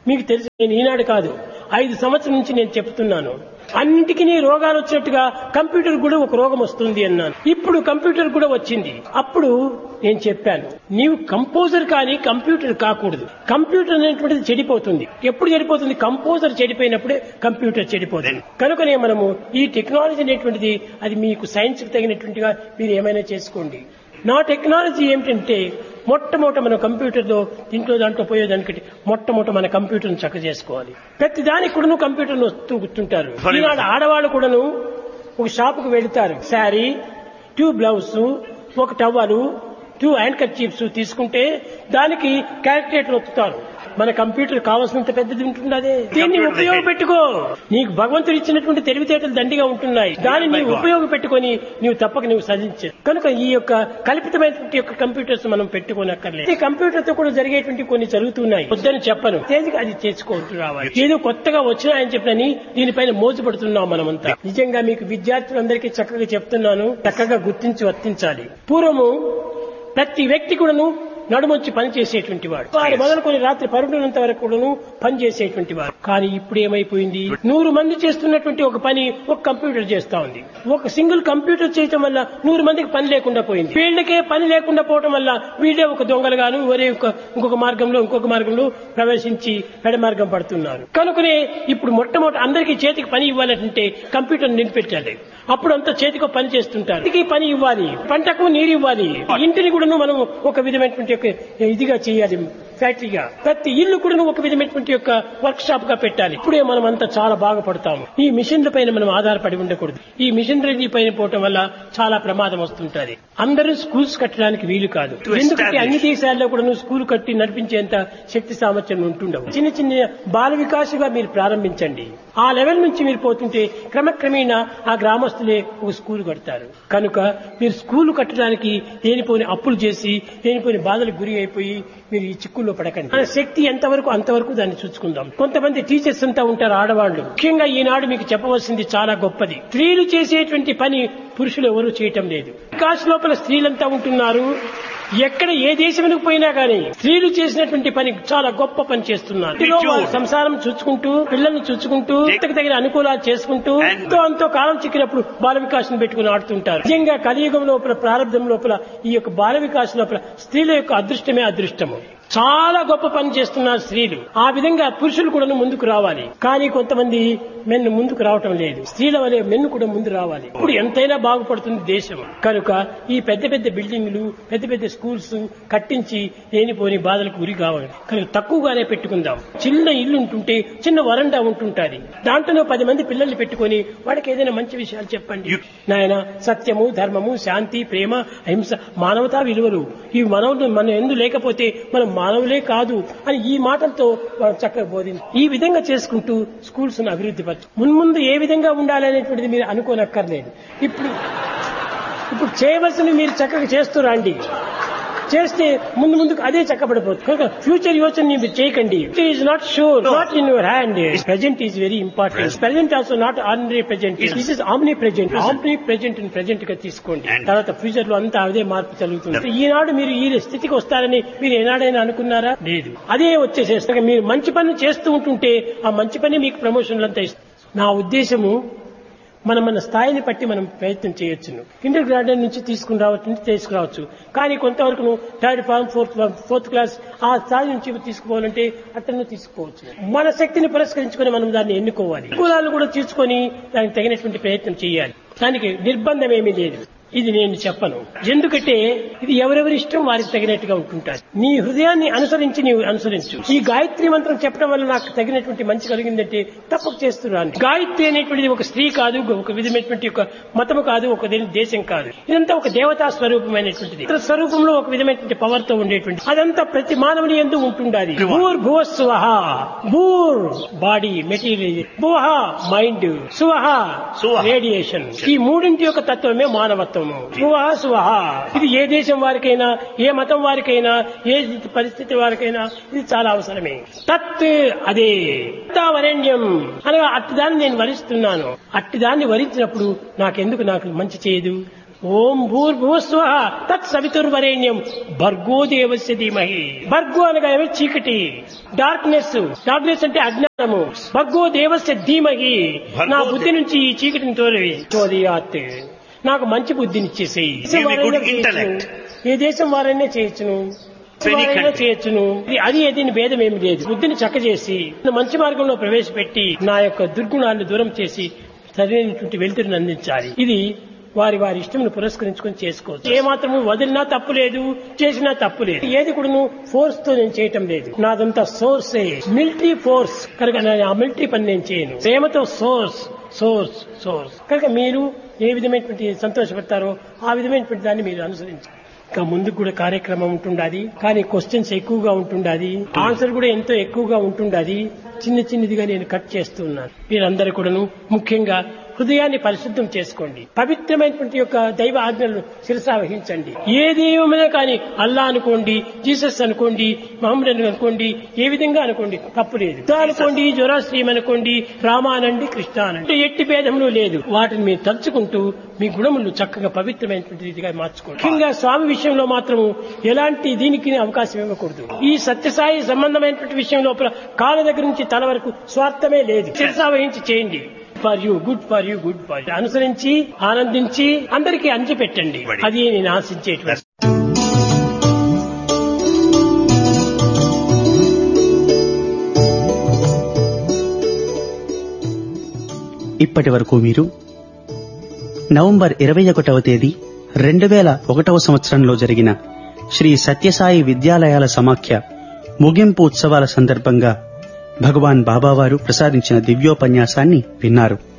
మీకు తెలుసు నేను ఈనాడు కాదు ఐదు సంవత్సరం నుంచి నేను చెప్తున్నాను అన్నిటికీ రోగాలు వచ్చినట్టుగా కంప్యూటర్ కూడా ఒక రోగం వస్తుంది అన్నాను ఇప్పుడు కంప్యూటర్ కూడా వచ్చింది అప్పుడు నేను చెప్పాను నీవు కంపోజర్ కానీ కంప్యూటర్ కాకూడదు కంప్యూటర్ అనేటువంటిది చెడిపోతుంది ఎప్పుడు చెడిపోతుంది కంపోజర్ చెడిపోయినప్పుడే కంప్యూటర్ చెడిపోతుంది కనుకనే మనము ఈ టెక్నాలజీ అనేటువంటిది అది మీకు సైన్స్ కి తగినటువంటిగా మీరు ఏమైనా చేసుకోండి నా టెక్నాలజీ ఏమిటంటే మొట్టమొదట మన కంప్యూటర్లో దీంట్లో దాంట్లో పోయేదానికంటే మొట్టమొదట మన కంప్యూటర్ను చక్క చేసుకోవాలి ప్రతి దానికి కూడాను కంప్యూటర్ను వస్తూ కూర్చుంటారు ఈనాడు ఆడవాళ్ళు కూడాను ఒక షాపుకు వెళుతారు శారీ టూ బ్లౌజ్ ఒక టవలు టూ హ్యాండ్ కర్చీఫ్స్ తీసుకుంటే దానికి క్యాల్కులేటర్ వస్తుతారు మన కంప్యూటర్ కావాల్సినంత పెద్దది ఉంటుంది అదే దీన్ని ఉపయోగపెట్టుకో నీకు భగవంతుడు ఇచ్చినటువంటి తెలివితేటలు దండిగా ఉంటున్నాయి దాన్ని నీవు ఉపయోగపెట్టుకొని నీవు తప్పక నీవు సాధించు కనుక ఈ యొక్క కల్పితమైనటువంటి యొక్క కంప్యూటర్స్ మనం పెట్టుకోనక్కర్లేదు ఈ కంప్యూటర్ తో కూడా జరిగేటువంటి కొన్ని జరుగుతున్నాయి వద్దని చెప్పను తేలిక అది చేసుకుంటూ రావాలి ఏదో కొత్తగా వచ్చినాయని చెప్పని దీనిపైన మోజుపడుతున్నాం మనమంతా నిజంగా మీకు విద్యార్థులందరికీ చక్కగా చెప్తున్నాను చక్కగా గుర్తించి వర్తించాలి పూర్వము ప్రతి వ్యక్తి కూడాను నడుమొచ్చి పని చేసేటువంటి వాడు వారు మొదలుకొని రాత్రి పరుడునంత వరకు కూడాను పని చేసేటువంటి వారు కానీ ఇప్పుడు ఏమైపోయింది నూరు మంది చేస్తున్నటువంటి ఒక పని ఒక కంప్యూటర్ చేస్తా ఉంది ఒక సింగిల్ కంప్యూటర్ చేయటం వల్ల నూరు మందికి పని లేకుండా పోయింది వీళ్ళకే పని లేకుండా పోవటం వల్ల వీళ్ళే ఒక దొంగలుగాను ఒరే ఒక ఇంకొక మార్గంలో ఇంకొక మార్గంలో ప్రవేశించి పెడ మార్గం పడుతున్నారు కనుకనే ఇప్పుడు మొట్టమొదటి అందరికీ చేతికి పని ఇవ్వాలంటే కంప్యూటర్ నిలిపెట్టాలి అప్పుడు అంతా చేతికి పని చేస్తుంటారు ఇంటికి పని ఇవ్వాలి పంటకు నీరు ఇవ్వాలి ఇంటిని కూడా మనం ఒక విధమైనటువంటి యొక్క ఇదిగా చేయాలి ఫ్యాక్టరీగా ప్రతి ఇల్లు కూడా ఒక విధమైనటువంటి యొక్క వర్క్ షాప్ గా పెట్టాలి ఇప్పుడే మనం అంతా చాలా బాగుపడతాము ఈ మిషన్ల పైన మనం ఆధారపడి ఉండకూడదు ఈ మిషనరీ పైన పోవటం వల్ల చాలా ప్రమాదం వస్తుంటది అందరూ స్కూల్స్ కట్టడానికి వీలు కాదు ఎందుకంటే అన్ని దేశాల్లో కూడా స్కూల్ కట్టి నడిపించేంత శక్తి సామర్థ్యం ఉంటుండవు చిన్న చిన్న బాల వికాసుగా మీరు ప్రారంభించండి ఆ లెవెల్ నుంచి మీరు పోతుంటే క్రమక్రమేణా ఆ గ్రామస్తులే ఒక స్కూల్ కడతారు కనుక మీరు స్కూల్ కట్టడానికి దేనిపోని అప్పులు చేసి దేనిపోని బాధలకు గురి అయిపోయి మీరు ఈ చిక్కుల్లో పడకండి మన శక్తి ఎంతవరకు అంతవరకు దాన్ని చూసుకుందాం కొంతమంది టీచర్స్ అంతా ఉంటారు ఆడవాళ్లు ముఖ్యంగా ఈనాడు మీకు చెప్పవలసింది చాలా గొప్పది స్త్రీలు చేసేటువంటి పని పురుషులు ఎవరూ చేయటం లేదు వికాస్ లోపల స్త్రీలంతా ఉంటున్నారు ఎక్కడ ఏ దేశమునికి పోయినా గానీ స్త్రీలు చేసినటువంటి పని చాలా గొప్ప పని చేస్తున్నారు ఇందులో వారు సంసారం చూసుకుంటూ పిల్లల్ని చూసుకుంటూ ఇంతకు తగిన అనుకూలాలు చేసుకుంటూ ఎంతో అంతో కాలం చిక్కినప్పుడు బాల వికాసం పెట్టుకుని ఆడుతుంటారు నిజంగా కలియుగం లోపల ప్రారంభం లోపల ఈ యొక్క బాల వికాసం లోపల స్త్రీల యొక్క అదృష్టమే అదృష్టము చాలా గొప్ప పని చేస్తున్నారు స్త్రీలు ఆ విధంగా పురుషులు కూడా ముందుకు రావాలి కానీ కొంతమంది మెన్ను ముందుకు రావటం లేదు స్త్రీల వలె మెన్ను కూడా ముందు రావాలి ఇప్పుడు ఎంతైనా బాగుపడుతుంది దేశం కనుక ఈ పెద్ద పెద్ద బిల్డింగ్లు పెద్ద పెద్ద స్కూల్స్ కట్టించి లేనిపోని బాధలకు గురి కావాలి కనుక తక్కువగానే పెట్టుకుందాం చిన్న ఇల్లు ఉంటుంటే చిన్న వరండా ఉంటుంటాది దాంట్లో పది మంది పిల్లల్ని పెట్టుకొని వాడికి ఏదైనా మంచి విషయాలు చెప్పండి నాయన సత్యము ధర్మము శాంతి ప్రేమ అహింస మానవతా విలువలు ఈ మనవులు మనం ఎందు లేకపోతే మనం మానవులే కాదు అని ఈ మాటలతో వాళ్ళు చక్కగా బోధించి ఈ విధంగా చేసుకుంటూ స్కూల్స్ ను అభివృద్ధి పరచు మున్ముందు ఏ విధంగా ఉండాలి అనేటువంటిది మీరు అనుకోనక్కర్లేదు ఇప్పుడు ఇప్పుడు చేయవలసినవి మీరు చక్కగా చేస్తూ రండి చేస్తే ముందు ముందుకు అదే చక్కబడిపోతుంది కనుక ఫ్యూచర్ యోచన మీరు చేయకండి it is not sure not in your hand present is very important present also not ordinary present this is omnipresent omnipresent present గా తీసుకోండి తర్వాత ఫ్యూచర్ లో అంతా అదే మార్పు జరుగుతుంది ఈనాడు మీరు ఈ స్థితికి వస్తారని మీరు ఏనాడైనా అనుకున్నారా లేదు అదే వచ్చేసేస్తాక మీరు మంచి పని చేస్తూ ఉంటుంటే ఆ మంచి పని మీకు ప్రమోషన్లు అంతా ఇస్తుంది నా ఉద్దేశము మనం మన స్థాయిని బట్టి మనం ప్రయత్నం చేయొచ్చును కిండర్ గార్డెన్ నుంచి తీసుకుని రావచ్చు తీసుకురావచ్చు కానీ కొంతవరకు third form fourth fourth class ఆ స్థాయి నుంచి తీసుకుపోవాలంటే అతను తీసుకోవచ్చు మన శక్తిని పురస్కరించుకొని మనం దాన్ని ఎన్నుకోవాలి కులాలు కూడా తీసుకొని దానికి తగినటువంటి ప్రయత్నం చేయాలి దానికి నిర్బంధం ఏమీ లేదు ఇది నేను చెప్పను ఎందుకంటే ఇది ఎవరెవరి ఇష్టం వారికి తగినట్టుగా ఉంటుంటారు నీ హృదయాన్ని అనుసరించి నీవు అనుసరించు ఈ గాయత్రి మంత్రం చెప్పడం వల్ల నాకు తగినటువంటి మంచి కలిగిందంటే తప్పక చేస్తున్నాను గాయత్రి అనేటువంటిది ఒక స్త్రీ కాదు ఒక విధమైనటువంటి ఒక మతము కాదు ఒక దేశం కాదు ఇదంతా ఒక దేవతా స్వరూపమైనటువంటిది ఇతర స్వరూపంలో ఒక విధమైనటువంటి పవర్ తో ఉండేటువంటి అదంతా ప్రతి మానవుని ఎందు ఉంటుండాలి భూర్ భువస్వహ భూర్ బాడీ మెటీరియల్ భువహ మైండ్ సువహ రేడియేషన్ ఈ మూడింటి యొక్క తత్వమే మానవత్వం స్వహ స్వహ ఇది ఏ దేశం వారికైనా ఏ మతం వారికైనా ఏ పరిస్థితి వారికైనా ఇది చాలా అవసరమే తత్ అదే వరేణ్యం అనగా అట్టి దాన్ని నేను వరిస్తున్నాను అట్టి దాన్ని వరించినప్పుడు నాకెందుకు నాకు మంచి చేయదు ఓం భూర్భువస్వ తత్ సవితుర్వరేణ్యం భర్గో దేవస్య ధీమహి భర్గో అనగా ఏమి చీకటి డార్క్నెస్ డార్క్నెస్ అంటే అజ్ఞానము భర్గో దేవస్య ధీమహి భర్గో నా దే- బుద్ధి నుంచి ఈ చీకటిని తోలి తోలియాత్ నాకు మంచి బుద్ధినిచ్చేసేయి Give me good వారైనా intellect. చేయొచ్చును. ఏ దేశం వారైనా చేయొచ్చును Any వారైనా country. చేయొచ్చును ఇది- అది ఏదైనా భేదం ఏమి లేదు బుద్ధిని చక్కచేసి మంచి మార్గంలో ప్రవేశపెట్టి నా యొక్క దుర్గుణాన్ని దూరం చేసి సరైనటువంటి వెలుతురిని అందించాలి ఇది వారి వారి ఇష్టమును పురస్కరించుకొని చేసుకోవచ్చు ఏ మాత్రము వదిలినా తప్పు లేదు చేసినా తప్పు లేదు ఏది కూడా ఫోర్స్ తో నేను చేయటం లేదు నాదంతా సోర్స్ మిలిటరీ ఫోర్స్ కనుక నేను ఆ మిలిటరీ పని నేను చేయను ప్రేమతో సోర్స్ సోర్స్ సోర్స్ కనుక మీరు ఏ విధమైనటువంటి సంతోషపడతారో ఆ విధమైనటువంటి దాన్ని మీరు అనుసరించాలి ఇంకా ముందు కూడా కార్యక్రమం ఉంటుండాది కానీ క్వశ్చన్స్ ఎక్కువగా ఉంటుండాది ఆన్సర్ కూడా ఎంతో ఎక్కువగా ఉంటుండాది చిన్న చిన్నదిగా నేను కట్ చేస్తున్నాను మీరందరూ కూడాను ముఖ్యంగా హృదయాన్ని పరిశుద్ధం చేసుకోండి పవిత్రమైనటువంటి యొక్క దైవ ఆజ్ఞలను శిరసా వహించండి ఏ దైవమైనా కానీ అల్లా అనుకోండి జీసస్ అనుకోండి మహమ్మద్ అనుకోండి ఏ విధంగా అనుకోండి తప్పు లేదు బుద్ధ అనుకోండి జొరాశ్రీం అనుకోండి రామ అనండి కృష్ణ అనండి ఎట్టి భేదములు లేదు వాటిని మీరు తలుచుకుంటూ మీ గుణములు చక్కగా పవిత్రమైనటువంటి రీతిగా మార్చుకోండి ముఖ్యంగా స్వామి విషయంలో మాత్రము ఎలాంటి దీనికి అవకాశం ఇవ్వకూడదు ఈ సత్యసాయి సంబంధమైనటువంటి విషయం లోపల కాళ్ళ దగ్గర నుంచి తల వరకు స్వార్థమే లేదు శిరసా వహించి చేయండి for you good for you good for అనుసరించి ఆనందించి అందరికీ అంచి పెట్టండి అది నేను ఆశించేటువంటి ఇప్పటి వరకు మీరు నవంబర్ ఇరవై ఒకటవ తేదీ రెండు వేల ఒకటవ సంవత్సరంలో జరిగిన శ్రీ సత్యసాయి విద్యాలయాల సమాఖ్య ముగింపు ఉత్సవాల సందర్భంగా భగవాన్ బాబావారు ప్రసాదించిన దివ్యోపన్యాసాన్ని విన్నారు